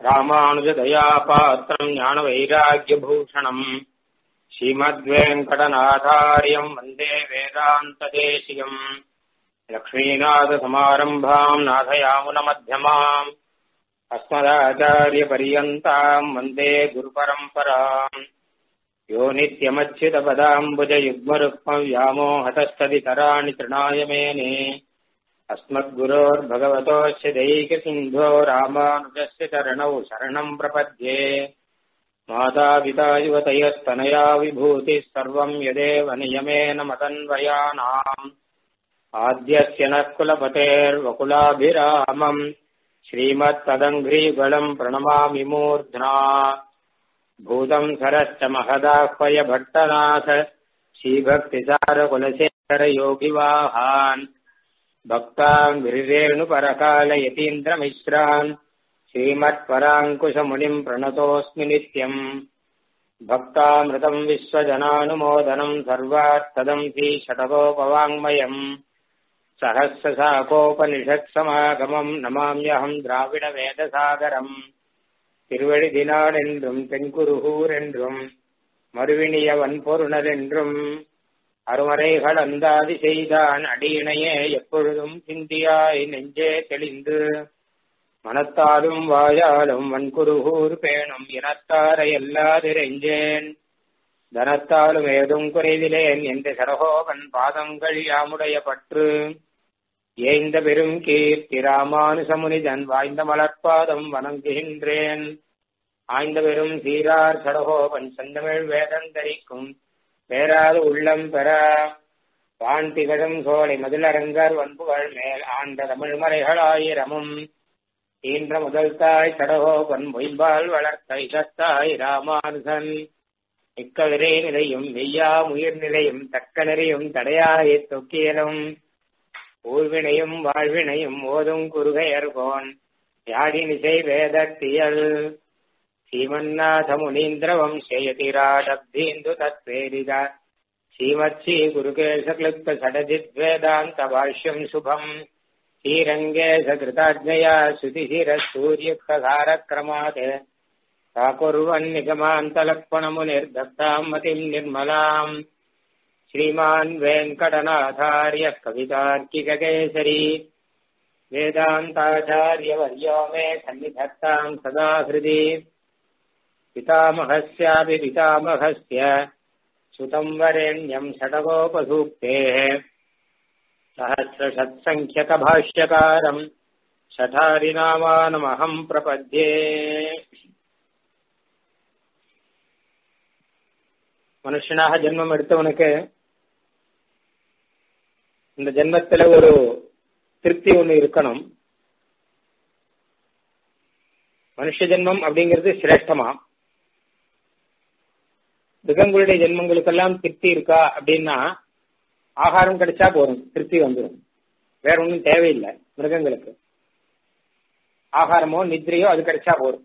ராமானுஜதயாபாத்திரம் ஞானவைராக்கியபூஷணம் ஸ்ரீமத்வேங்கடநாதாரியம் வந்தே வேதாந்ததேசியம் லக்ஷ்மீநாதசமாரம்பாம் நாதயாமுனமத்தியமாம் अस्मदाचार्यपर्यन्ताम् वन्दे गुरुपरम्पराम् यो नित्यमच्युतपदाम्बुजयुग्मरुक्मव्यामोहतस्तदितराणि तृणाय मेने अस्मद्गुरोर्भगवतोऽस्य दैकसिन्धो रामानुजस्य चरणौ शरणम् प्रपद्ये मातापिता युवतयस्तनया विभूतिः सर्वम् यदेव नियमेन मतन्वयानाम् आद्यस्य नः कुलपतेर्वकुलाभिरामम् श्रीमत्तदङ्घ्रीगणम् प्रणमामि मूर्ध्ना भूतम् सरश्च महदाह्वय भट्टनाथ श्रीभक्तिसारकुलशेखरयोगिवाहान् भक्ताम् गिरिरेणुपरकालयतीन्द्रमिश्रान् श्रीमत्पराङ्कुशमुनिम् प्रणतोऽस्मि नित्यम् भक्तामृतम् विश्वजनानुमोदनम् सर्वात्तदम् श्रीषटकोपवाङ्मयम् சகசிரசாகோபனிஷத்சமாகமம் நமாமியகம் திராவிட வேதசாகரம் திருவழிதினாள் என்றும் தென்குருகூர் என்றும் மறுவினிய வன்பொருணர் என்றும் அருமறைகள் அந்தாதி செய்தான் அடியினையே எப்பொழுதும் சிந்தியாய் நெஞ்சே தெளிந்து மனத்தாலும் வாயாலும் வன்குருகூர் பேணும் இனத்தாரை எல்லாதிரெஞ்சேன் தனத்தாலும் ஏதும் குறைவிலேன் என்று சரகோகன் பாதங்கள் யாமுடைய பற்று ஏய்ந்த பெரும் கீர்த்தி ராமானுசமுனிதன் வாய்ந்த மலர்பாதம் வணங்குகின்றேன் ஆய்ந்த பெரும் சீரார் சடகோபன் செந்தமிழ் வேதந்தரிக்கும் பேராது உள்ளம் பெற வான் திகழும் சோலை மதிலரங்கர் வன்புகள் மேல் ஆண்ட தமிழ் மறைகளாயிரமும் ஈன்ற முதல் தாய் சடகோபன் மொய்பால் வளர்த்த இசத்தாய் ராமானுசன் மிக்கவிரை நிலையும் மெய்யா உயிர் நிலையும் தக்க நெறியும் தடையாய தொக்கியலும் ஊழ்வினையும் வாழ்வினையும் ஓதும் குறுகையர்கோன் யாழினிசை வேதத்தியல் ஸ்ரீமன்னாத முனீந்திர வம்சயதிராடப்தீந்து தத்வேதித ஸ்ரீமத்ஸ்ரீ குருகேசக்லுப்த சடஜித் வேதாந்த பாஷ்யம் சுபம் ஸ்ரீரங்கேச கிருதாஜயா சுதிசிர சூரியகாரக்ரமாத் काकुर्वन्निगमान्तलक्ष्मणमुनिर्दत्ताम् मतिम् निर्मलाम् श्रीमान् वेङ्कटनाथार्यः कवितार्किककेसरी वेदान्ताचार्यवर्यो मे सन्निधत्ताम् सदा हृदि पितामहस्यापि पितामहस्य सुतम् वरेण्यम् षडगोपसूक्तेः सहस्रषत्सङ्ख्यकभाष्यकारम् शठारिनामानमहम् प्रपद्ये மனுஷனாக ஜென்மம் எடுத்தவனுக்கு இந்த ஜென்மத்துல ஒரு திருப்தி ஒண்ணு இருக்கணும் மனுஷ ஜென்மம் அப்படிங்கிறது சிரேஷ்டமா மிருகங்களுடைய ஜென்மங்களுக்கெல்லாம் திருப்தி இருக்கா அப்படின்னா ஆகாரம் கிடைச்சா போதும் திருப்தி வந்துடும் வேற ஒன்றும் தேவையில்லை மிருகங்களுக்கு ஆகாரமோ நித்ரையோ அது கிடைச்சா போதும்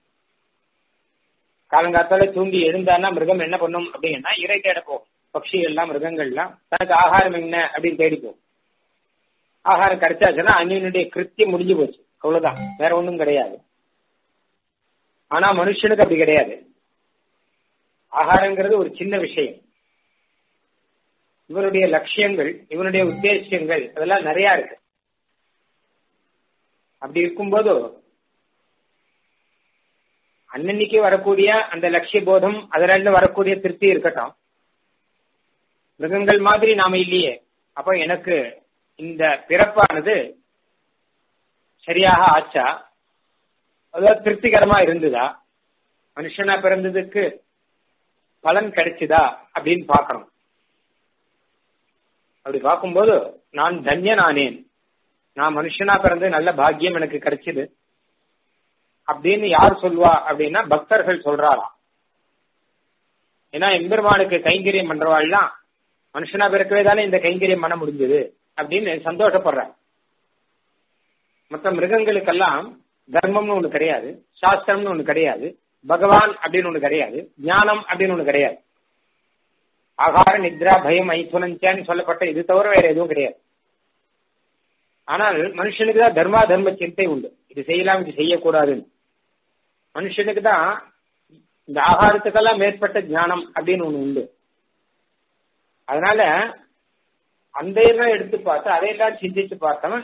காலங்காத்தால தூங்கி எழுந்தான்னா மிருகம் என்ன பண்ணும் அப்படின்னா இறை தேட போகும் பட்சிகள்லாம் மிருகங்கள்லாம் தனக்கு ஆகாரம் என்ன அப்படின்னு தேடி போகும் ஆகாரம் கிடைச்சாச்சுன்னா அன்னியனுடைய கிருத்தியம் முடிஞ்சு போச்சு அவ்வளவுதான் வேற ஒண்ணும் கிடையாது ஆனா மனுஷனுக்கு அப்படி கிடையாது ஆகாரங்கிறது ஒரு சின்ன விஷயம் இவனுடைய லட்சியங்கள் இவனுடைய உத்தேசியங்கள் அதெல்லாம் நிறைய இருக்கு அப்படி இருக்கும்போது அன்னன்னைக்கு வரக்கூடிய அந்த லட்சிய போதம் அதிலிருந்து வரக்கூடிய திருப்தி இருக்கட்டும் மிருகங்கள் மாதிரி நாம இல்லையே அப்ப எனக்கு இந்த பிறப்பானது சரியாக ஆச்சா அதாவது திருப்திகரமா இருந்ததா மனுஷனா பிறந்ததுக்கு பலன் கிடைச்சுதா அப்படின்னு பார்க்கணும் அப்படி பார்க்கும்போது நான் தன்யனானேன் நான் மனுஷனா பிறந்து நல்ல பாக்கியம் எனக்கு கிடைச்சது அப்படின்னு யார் சொல்வா அப்படின்னா பக்தர்கள் சொல்றாராம் ஏன்னா எம்பெருமானுக்கு கைங்கரியம் பண்றவாள்லாம் மனுஷனா பிறக்கவே தானே இந்த கைங்கரியம் பண்ண முடிஞ்சது அப்படின்னு சந்தோஷப்படுறாங்க மற்ற மிருகங்களுக்கெல்லாம் தர்மம்னு ஒண்ணு கிடையாது சாஸ்திரம்னு ஒண்ணு கிடையாது பகவான் அப்படின்னு ஒண்ணு கிடையாது ஞானம் அப்படின்னு ஒண்ணு கிடையாது ஆகார நித்ரா பயம் ஐத்துனஞ்சான்னு சொல்லப்பட்ட இது தவிர வேற எதுவும் கிடையாது ஆனால் மனுஷனுக்கு தான் தர்மா தர்ம சிந்தை உண்டு இது செய்யலாம் இது செய்யக்கூடாதுன்னு மனுஷனுக்கு தான் இந்த ஆகாரத்துக்கெல்லாம் மேற்பட்ட ஞானம் அப்படின்னு ஒண்ணு உண்டு அதனால அந்த எல்லாம் எடுத்து பார்த்து அதையெல்லாம் சிந்திச்சு பார்த்தவன்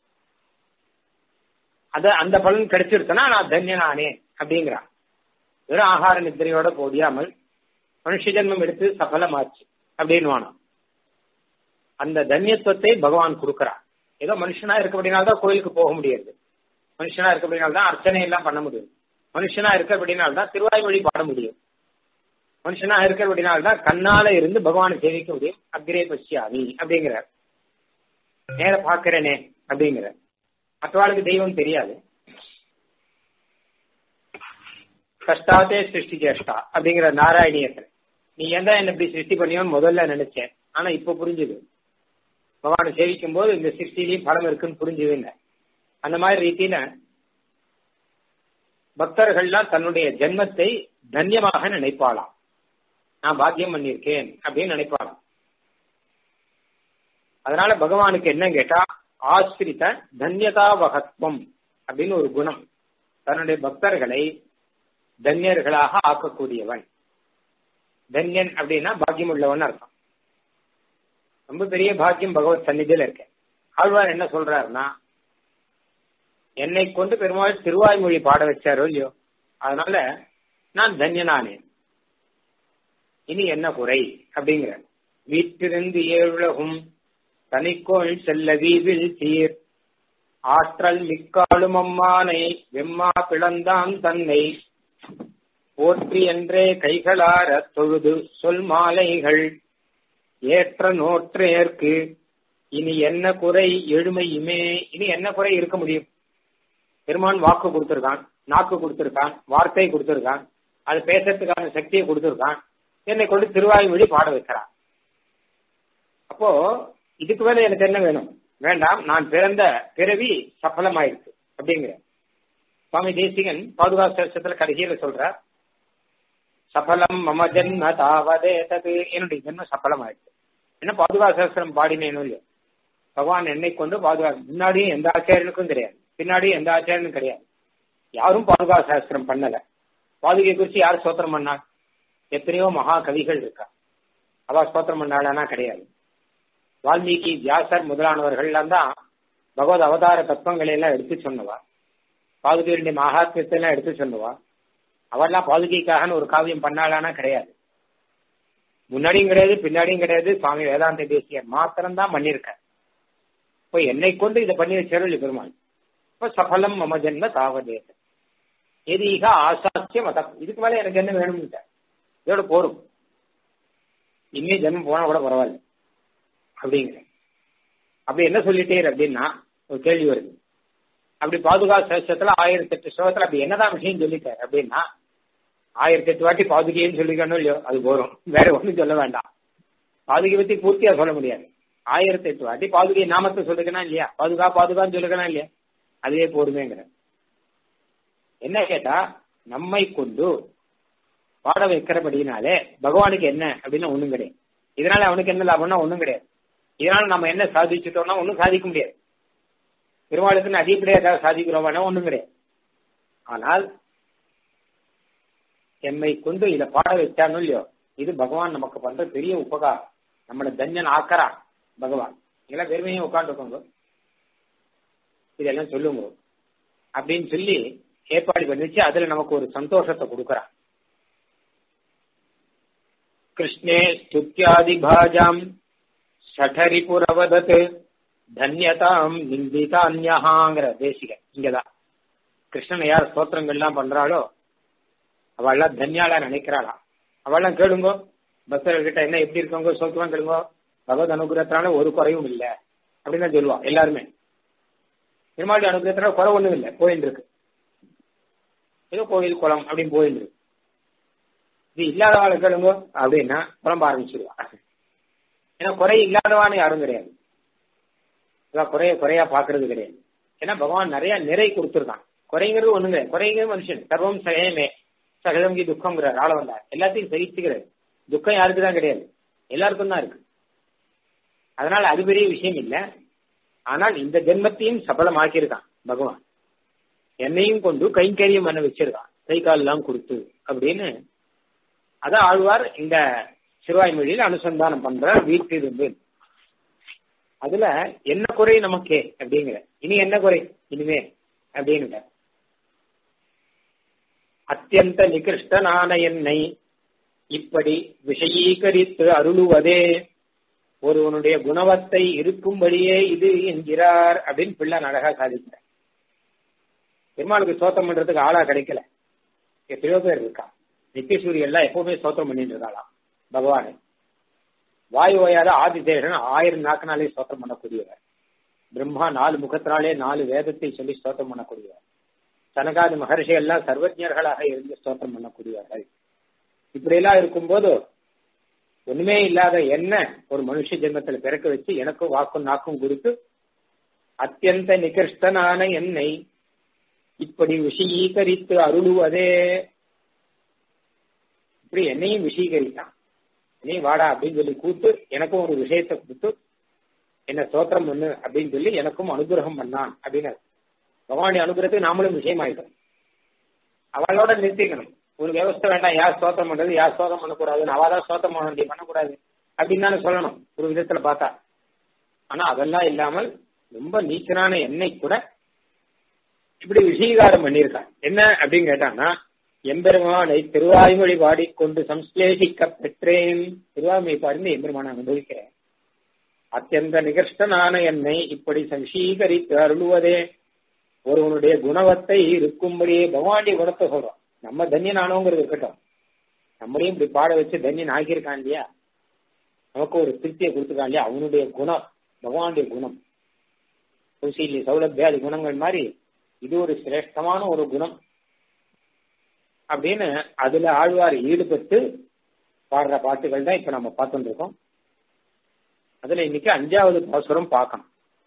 அத அந்த பலன் கிடைச்சிருத்தனா நான் தன்யனானே அப்படிங்கிறான் வெறும் ஆகார நித்திரையோட போடியாமல் மனுஷ ஜென்மம் எடுத்து சஃலமாச்சு அப்படின்னு வானம் அந்த தன்யத்துவத்தை பகவான் கொடுக்கிறான் ஏதோ மனுஷனா இருக்க அப்படின்னால்தான் கோயிலுக்கு போக முடியாது மனுஷனா இருக்க அப்படின்னால்தான் அர்ச்சனை எல்லாம் பண்ண முடியும் மனுஷனா இருக்க அப்படின்னால்தான் திருவாய்மொழி பாட முடியும் மனுஷனா இருக்க அப்படின்னால்தான் கண்ணால இருந்து பகவானை சேவிக்க முடியும் அக்ரே பஷ்யாமி அப்படிங்கிறார் நேர பாக்குறேனே அப்படிங்கிறார் மற்றவாளுக்கு தெய்வம் தெரியாது கஷ்டாத்தே சிருஷ்டி சேஷ்டா அப்படிங்கிற நாராயணியத்துல நீ ஏன் என்ன இப்படி சிருஷ்டி பண்ணியோன்னு முதல்ல நினைச்சேன் ஆனா இப்ப புரிஞ்சுது பகவானை சேவிக்கும் போது இந்த சிருஷ்டிலையும் பலம் இருக்குன்னு புரிஞ்சுதுங்க அந்த மாதிரி ரீதியில பக்தர்கள்லாம் தன்னுடைய ஜென்மத்தை தன்யமாக நினைப்பாளாம் நான் பாக்கியம் பண்ணியிருக்கேன் அப்படின்னு நினைப்பாளாம் அதனால பகவானுக்கு என்ன கேட்டா ஆசிரித தன்யதாவகத்துவம் அப்படின்னு ஒரு குணம் தன்னுடைய பக்தர்களை தன்யர்களாக ஆக்கக்கூடியவன் தன்யன் அப்படின்னா பாக்கியம் உள்ளவன் அர்த்தம் ரொம்ப பெரிய பாக்கியம் பகவத் சந்நிதியில இருக்க ஆழ்வார் என்ன சொல்றாருன்னா என்னை கொண்டு பெருமாள் திருவாய்மொழி பாட வச்சாரோ இல்லையோ அதனால நான் தன்யனானேன் இனி என்ன குறை அப்படிங்கிற வீட்டிலிருந்து ஏழுலகும் தனிக்கோள் செல்ல வீவில் தீர் ஆற்றல் மிக்காலும் அம்மானை வெம்மா பிளந்தான் தன்னை போற்றி என்றே கைகளார தொழுது சொல் மாலைகள் ஏற்ற நோற்றேற்கு இனி என்ன குறை எழுமையுமே இனி என்ன குறை இருக்க முடியும் பெருமான் வாக்கு கொடுத்திருக்கான் நாக்கு கொடுத்திருக்கான் வார்த்தை கொடுத்திருக்கான் அது பேசுறதுக்கான சக்தியை கொடுத்திருக்கான் என்னை கொண்டு திருவாய்மொழி பாட வைக்கிறான் அப்போ இதுக்கு மேல எனக்கு என்ன வேணும் வேண்டாம் நான் பிறந்த பிறவி சஃலமாயிருக்கு அப்படிங்கிற சுவாமி தேசிகன் பாதுகாப்பு சேஷத்துல கடைசியில சொல்றார் சஃலம் மம ஜென்ம தாவதே தது என்னுடைய ஜென்மம் சஃலமாயிருக்கு என்ன பாதுகாப்பு சாஸ்திரம் பாடினேனும் இல்லையோ பகவான் என்னை கொண்டு பாதுகாப்பு முன்னாடியும் எந்த ஆச்சாரியனுக்கும் கிடையாது பின்னாடியும் எந்த ஆச்சாரியனும் கிடையாது யாரும் பாதுகாப்பு சாஸ்திரம் பண்ணல பாதுகை குறிச்சு யார் ஸ்தோத்திரம் பண்ணார் எத்தனையோ மகா கவிகள் இருக்கா அவ ஸ்தோத்திரம் பண்ணாளானா கிடையாது வால்மீகி வியாசர் முதலானவர்கள்லாம் தான் பகவத் அவதார தத்துவங்களை எல்லாம் எடுத்து சொன்னவா பாதுகையுடைய மகாத்மியத்தை எல்லாம் எடுத்து சொன்னவா அவெல்லாம் பாதுகைக்காக ஒரு காவியம் பண்ணாளானா கிடையாது முன்னாடியும் கிடையாது பின்னாடியும் கிடையாது சுவாமி வேதாந்த தேசியர் மாத்திரம் தான் பண்ணிருக்க இப்போ என்னை கொண்டு இதை பண்ணி வச்சாரு பெருமாள் இப்போ சஃலம் மம ஜென்ம தாவதேச எதீக ஆசாத்திய மதம் இதுக்கு மேல எனக்கு என்ன வேணும் இதோட போரும் இனிமே ஜென்மம் போனா கூட பரவாயில்ல அப்படிங்கிற அப்படி என்ன சொல்லிட்டேர் அப்படின்னா ஒரு கேள்வி வருது அப்படி பாதுகாப்பு சேஷத்துல ஆயிரத்தி எட்டு ஸ்லோகத்துல அப்படி என்னதான் விஷயம் சொல்லிட்டார் அப்படின்னா ஆயிரத்தி எட்டு வாட்டி பாதுகைன்னு சொல்லிக்கணும் இல்லையோ அது போறோம் வேற ஒண்ணும் சொல்ல வேண்டாம் பாதுகை பத்தி பூர்த்தியா சொல்ல முடியாது ஆயிரத்தி எட்டு வாட்டி பாதுகை நாமத்தை சொல்லுக்கணும் இல்லையா பாதுகா பாதுகான்னு சொல்லுக்கணும் இல்லையா அதுவே போடுமேங்கிற என்ன கேட்டா நம்மை கொண்டு பாட வைக்கிறபடினாலே பகவானுக்கு என்ன அப்படின்னு ஒண்ணும் கிடையாது இதனால அவனுக்கு என்ன லாபம்னா ஒண்ணும் கிடையாது இதனால நம்ம என்ன சாதிச்சுட்டோம்னா ஒன்றும் சாதிக்க முடியாது பெருமாளுக்குன்னு அதிகப்படியாக ஏதாவது சாதிக்கிறோம்னா ஒண்ணும் கிடையாது ஆனால் எம்மை கொண்டு இதை பாட வச்சானோ இல்லையோ இது பகவான் நமக்கு பண்ற பெரிய உபகாரம் நம்மளை தஞ்சன் ஆக்கறான் பகவான் இதெல்லாம் வெறுமையும் உட்காந்துக்கோங்க இதெல்லாம் சொல்லுங்க அப்படின்னு சொல்லி ஏற்பாடு பண்ணிச்சு அதுல நமக்கு ஒரு சந்தோஷத்தை கொடுக்கறான் கிருஷ்ணே ஸ்துத்யாதி பாஜாம் சடரிபுரவதத் தன்யதாம் நிந்திதான்யஹாங்கிற தேசிக இங்கதான் கிருஷ்ணன் யார் ஸ்தோத்திரங்கள்லாம் பண்றாளோ அவள்லாம் தன்யாளா நினைக்கிறாளா அவள்லாம் கேளுங்கோ பக்தர்கிட்ட என்ன எப்படி இருக்கவங்க சோக்கியமா கேளுங்கோ பகவத் அனுகிரகத்தினால ஒரு குறையும் இல்ல அப்படின்னு தான் சொல்லுவா எல்லாருமே பெருமாளுடைய அனுகிரகத்தினால குறை ஒண்ணும் இல்லை போயின்னு இருக்கு ஏதோ கோயில் குளம் அப்படின்னு போயின்னு இருக்கு இது இல்லாதவாளை கேளுங்கோ அப்படின்னா குழம்ப ஆரம்பிச்சிருவா ஏன்னா குறை இல்லாதவான்னு யாரும் கிடையாது குறைய குறையா பாக்குறது கிடையாது ஏன்னா பகவான் நிறைய நிறை கொடுத்துருக்கான் குறைங்கிறது ஒண்ணுங்க குறைங்கிறது மனுஷன் சர்வம் சகயமே சகலங்கி துக்கம்ங்கிறார் ஆள வந்தார் எல்லாத்தையும் சகிச்சுக்கிறார் துக்கம் யாருக்கு தான் கிடையாது எல்லாருக்கும் தான் இருக்கு அதனால அது பெரிய விஷயம் இல்ல ஆனால் இந்த ஜென்மத்தையும் சபலமாக்கியிருக்கான் பகவான் என்னையும் கொண்டு கைங்கரியம் பண்ண வச்சிருக்கான் கை கால் எல்லாம் கொடுத்து அப்படின்னு அத ஆழ்வார் இந்த சிறுவாய்மொழியில் அனுசந்தானம் பண்ற வீட்டிலிருந்து அதுல என்ன குறை நமக்கே அப்படிங்கிற இனி என்ன குறை இனிமே அப்படின்னு அத்தியந்த நிகிருஷ்டனான என்னை இப்படி விஷயீகரித்து அருளுவதே ஒருவனுடைய குணவத்தை இருக்கும்படியே இது என்கிறார் அப்படின்னு பிள்ளை அழகா சாதிக்கிறார் பெருமாளுக்கு சோத்தம் பண்றதுக்கு ஆளா கிடைக்கல எத்தனையோ பேர் இருக்கா நித்தியசூரி எல்லாம் எப்பவுமே சோத்திரம் பண்ணிட்டு இருக்காளாம் பகவானை வாயு ஓயாத ஆதிதேவன் ஆயிரம் நாக்கினாலே சோத்திரம் பண்ணக்கூடியவர் பிரம்மா நாலு முகத்தினாலே நாலு வேதத்தை சொல்லி ஸ்தோத்திரம் பண்ணக்கூடியவர் சனகாதி மகர்ஷி எல்லாம் சர்வஜர்களாக இருந்து ஸ்தோத்திரம் பண்ணக்கூடியவர்கள் இப்படியெல்லாம் இருக்கும்போது ஒண்ணுமே இல்லாத என்ன ஒரு மனுஷ ஜென்மத்துல பிறக்க வச்சு எனக்கும் வாக்கும் நாக்கும் கொடுத்து அத்தியந்த நிகிருஷ்டனான என்னை இப்படி விஷயீகரித்து அருளுவதே இப்படி என்னையும் விஷயீகரித்தான் நீ வாடா அப்படின்னு சொல்லி கூட்டு எனக்கும் ஒரு விஷயத்தை கொடுத்து என்ன சோத்திரம் பண்ணு அப்படின்னு சொல்லி எனக்கும் அனுகிரகம் பண்ணான் அப்படின்னு பகவானுடைய அனுகிரகத்துக்கு நாமளும் விஷயமாயிட்டோம் அவளோட நிறுத்திக்கணும் ஒரு வியவஸ்தை வேண்டாம் யார் ஸ்தோத்திரம் பண்றது யார் ஸ்தோத்திரம் பண்ணக்கூடாது அவாதான் ஸ்தோத்திரம் பண்ண வேண்டிய பண்ணக்கூடாது அப்படின்னு தானே சொல்லணும் ஒரு விதத்துல பார்த்தா ஆனா அதெல்லாம் இல்லாமல் ரொம்ப நீச்சனான எண்ணெய் கூட இப்படி விஷயகாரம் பண்ணியிருக்கான் என்ன அப்படின்னு கேட்டான்னா எம்பெருமானை திருவாய்மொழி பாடிக்கொண்டு சம்ஸ்லேஷிக்க பெற்றேன் திருவாய்மொழி பாடிந்து எம்பெருமானை அனுபவிக்கிறேன் அத்தியந்த நிகர்ஷ்டனான என்னை இப்படி சம்சீகரித்து அருளுவதே ஒருவனுடைய குணவத்தை இருக்கும்படியே பகவானுடைய குணத்தை சொல்றோம் நம்ம தன்யன் ஆனோங்கிறது இருக்கட்டும் நம்மளையும் இப்படி பாட வச்சு தன்யன் ஆகியிருக்கான் இல்லையா நமக்கு ஒரு திருப்தியை கொடுத்துருக்கான் இல்லையா அவனுடைய குணம் பகவானுடைய குணம் கௌசல்ய சௌலபியாதி குணங்கள் மாதிரி இது ஒரு சிரேஷ்டமான ஒரு குணம் அப்படின்னு அதுல ஆழ்வார் ஈடுபட்டு பாடுற பாட்டுகள் தான் இப்ப நம்ம பார்த்துட்டு இருக்கோம் அதுல இன்னைக்கு அஞ்சாவது பாசுரம் பார்க்கணும்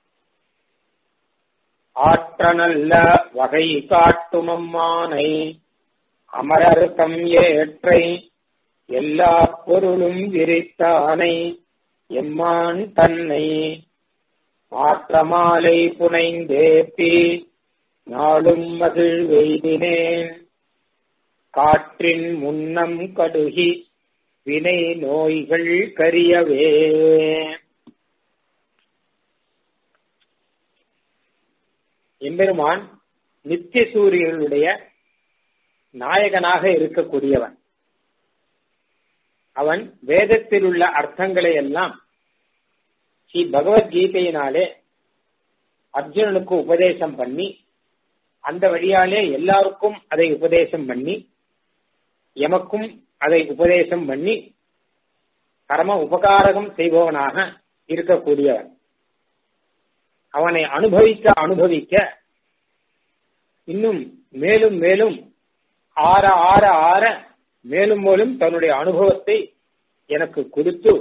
ஆற்ற நல்ல வகை காட்டுமம்மானை அமரர்த்தம் ஏற்றை எல்லா பொருளும் விரித்தானை எம்மான் தன்னை ஆற்றமாலை புனைந்தேப்பி நாளும் மகிழ் வெய்தினேன் காற்றின் முன்னம் கடுகி வினை நோய்கள் கரியவே எம்பெருமான் நித்திய சூரியனுடைய நாயகனாக இருக்கக்கூடியவன் அவன் வேதத்தில் உள்ள அர்த்தங்களை எல்லாம் ஸ்ரீ பகவத்கீதையினாலே அர்ஜுனனுக்கு உபதேசம் பண்ணி அந்த வழியாலே எல்லாருக்கும் அதை உபதேசம் பண்ணி எமக்கும் அதை உபதேசம் பண்ணி கர்ம உபகாரகம் செய்பவனாக இருக்கக்கூடியவன் அவனை அனுபவிக்க அனுபவிக்க இன்னும் மேலும் மேலும் ஆற ஆற ஆற மேலும் மேலும் தன்னுடைய அனுபவத்தை எனக்கு கொடுத்து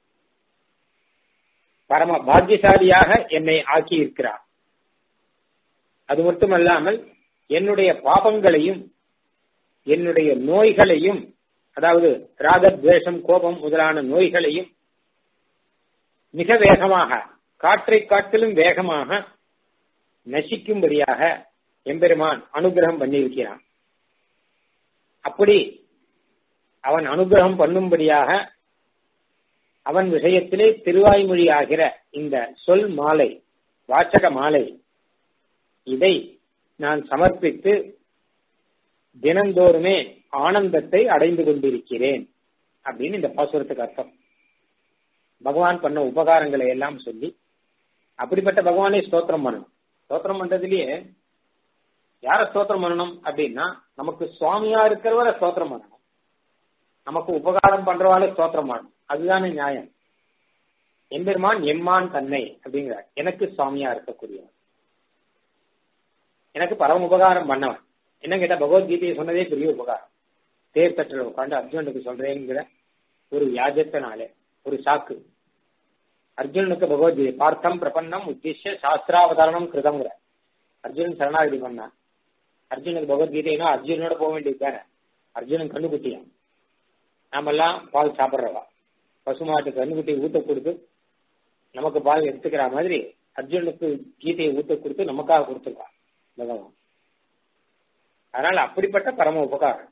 பரம பாக்கியசாலியாக என்னை ஆக்கி இருக்கிறார் அது மட்டுமல்லாமல் என்னுடைய பாபங்களையும் என்னுடைய நோய்களையும் அதாவது ராகத்வேஷம் கோபம் முதலான நோய்களையும் மிக வேகமாக காற்றை காட்டிலும் வேகமாக நசிக்கும்படியாக எம்பெருமான் அனுகிரகம் பண்ணியிருக்கிறான் அப்படி அவன் அனுகிரகம் பண்ணும்படியாக அவன் விஷயத்திலே திருவாய்மொழி ஆகிற இந்த சொல் மாலை வாச்சக மாலை இதை நான் சமர்ப்பித்து தினந்தோறுமே ஆனந்தத்தை அடைந்து கொண்டிருக்கிறேன் அப்படின்னு இந்த பாசுரத்துக்கு அர்த்தம் பகவான் பண்ண உபகாரங்களை எல்லாம் சொல்லி அப்படிப்பட்ட பகவானே ஸ்தோத்திரம் பண்ணணும் ஸ்தோத்திரம் பண்றதுலயே யார ஸ்தோத்திரம் பண்ணணும் அப்படின்னா நமக்கு சுவாமியா இருக்கிறவரை ஸ்தோத்திரம் பண்ணணும் நமக்கு உபகாரம் பண்றவாளே ஸ்தோத்திரம் பண்ணணும் அதுதானே நியாயம் எம்பெருமான் எம்மான் தன்னை அப்படிங்கிறார் எனக்கு சுவாமியா இருக்கக்கூடியவன் எனக்கு பரம உபகாரம் பண்ணவன் என்ன கேட்டா பகவத்கீதையை சொன்னதே பெரிய உபகாரம் தேர் தட்டில் உட்காந்து அர்ஜுனுக்கு சொல்றேங்கிற ஒரு வியாஜத்தினாலே ஒரு சாக்கு அர்ஜுனனுக்கு பகவத்கீதை பார்த்தம் பிரபன்னம் உத்திஷ்ய சாஸ்திராவதாரணம் கிருதங்கிற அர்ஜுனன் சரணாகதி பண்ணான் அர்ஜுனுக்கு பகவத்கீதைனா அர்ஜுனோட போக வேண்டியது தானே அர்ஜுனன் கண்ணுக்குட்டியான் நாமெல்லாம் பால் சாப்பிட்றவா பசுமாட்டு கண்ணுக்குட்டியை ஊத்த கொடுத்து நமக்கு பால் எடுத்துக்கிற மாதிரி அர்ஜுனுக்கு கீதையை ஊத்த கொடுத்து நமக்காக கொடுத்துருக்கான் பகவான் அதனால அப்படிப்பட்ட பரம உபகாரம்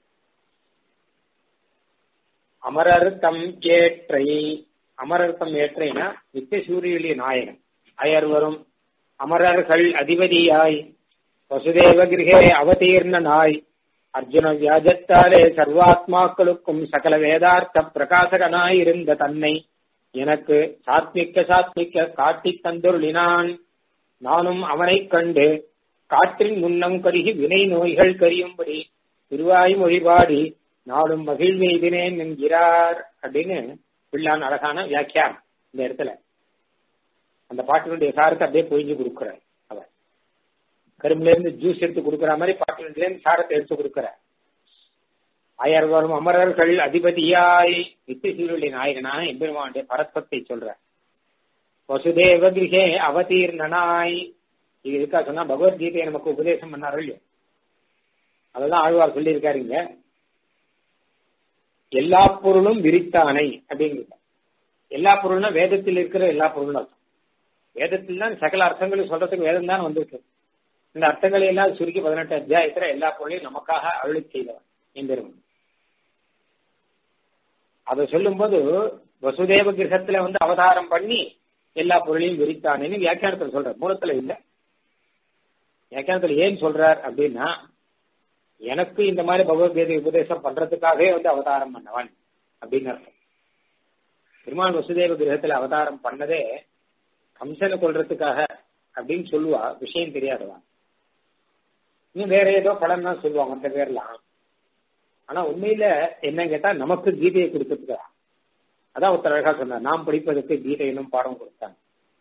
அமரர்த்தம் ஏற்றை அமரர்த்தம் ஏற்றைனா நித்திய சூரியலி நாயகன் அயர் வரும் அமரர்கள் அதிபதியாய் வசுதேவ கிரகே அவதீர்ண நாய் அர்ஜுன வியாஜத்தாலே சர்வாத்மாக்களுக்கும் சகல வேதார்த்த பிரகாசகனாய் இருந்த தன்னை எனக்கு சாத்மிக்க சாத்மிக்க காட்டித் தந்துருளினான் நானும் அவனைக் கண்டு காற்றின் முன்னம் கருகி வினை நோய்கள் கரியும்படி திருவாய் மொழிபாடி நாடும் மகிழ்வெய்தினேன் என்கிறார் அப்படின்னு பிள்ளான் அழகான வியாக்கியானம் இந்த இடத்துல அந்த பாட்டினுடைய சாரத்தை அப்படியே பொழிஞ்சு கொடுக்கிறார் அவர் கரும்புல இருந்து ஜூஸ் எடுத்து கொடுக்குற மாதிரி பாட்டினுடைய இருந்து சாரத்தை எடுத்து கொடுக்கிறார் அயர் வரும் அமரர்கள் அதிபதியாய் நித்திசீருடைய நாயகனான எம்பெருமானுடைய பரத்வத்தை சொல்ற வசுதேவ கிரகே அவதீர்ணனாய் இது இருக்கா சொன்னா பகவத்கீதையை நமக்கு உபதேசம் பண்ணாரோ இல்லையோ அதெல்லாம் ஆழ்வார் சொல்லியிருக்காருங்க எல்லா பொருளும் விரித்தானை அப்படிங்கிறது எல்லா பொருள்னா வேதத்தில் இருக்கிற எல்லா பொருளும் அர்த்தம் வேதத்தில் தான் சகல அர்த்தங்களும் சொல்றதுக்கு வேதம் தான் வந்திருக்கு இந்த அர்த்தங்களை எல்லாம் சுருக்கி பதினெட்டு அத்தியாயத்துல எல்லா பொருளையும் நமக்காக அருளி செய்தவன் எம்பெருமன் அதை சொல்லும்போது வசுதேவ கிரகத்துல வந்து அவதாரம் பண்ணி எல்லா பொருளையும் விரித்தானேன்னு வியாக்கியானத்துல சொல்ற மூலத்துல இல்ல வியாக்கியானத்துல ஏன் சொல்றார் அப்படின்னா எனக்கு இந்த மாதிரி பகவத்கீதை உபதேசம் பண்றதுக்காகவே வந்து அவதாரம் பண்ணவன் அப்படின்னு அர்த்தம் பெருமாள் வசுதேவ கிரகத்துல அவதாரம் பண்ணதே கம்சனை கொள்றதுக்காக அப்படின்னு சொல்லுவா விஷயம் தெரியாதவா இன்னும் வேற ஏதோ படம் தான் சொல்லுவாங்க மற்ற பேர்லாம் ஆனா உண்மையில என்ன கேட்டா நமக்கு கீதையை கொடுக்கறதுக்கா அதான் ஒருத்தர் அழகா சொன்னார் நாம் படிப்பதற்கு கீதை என்னும் பாடம் கொடுத்தாங்க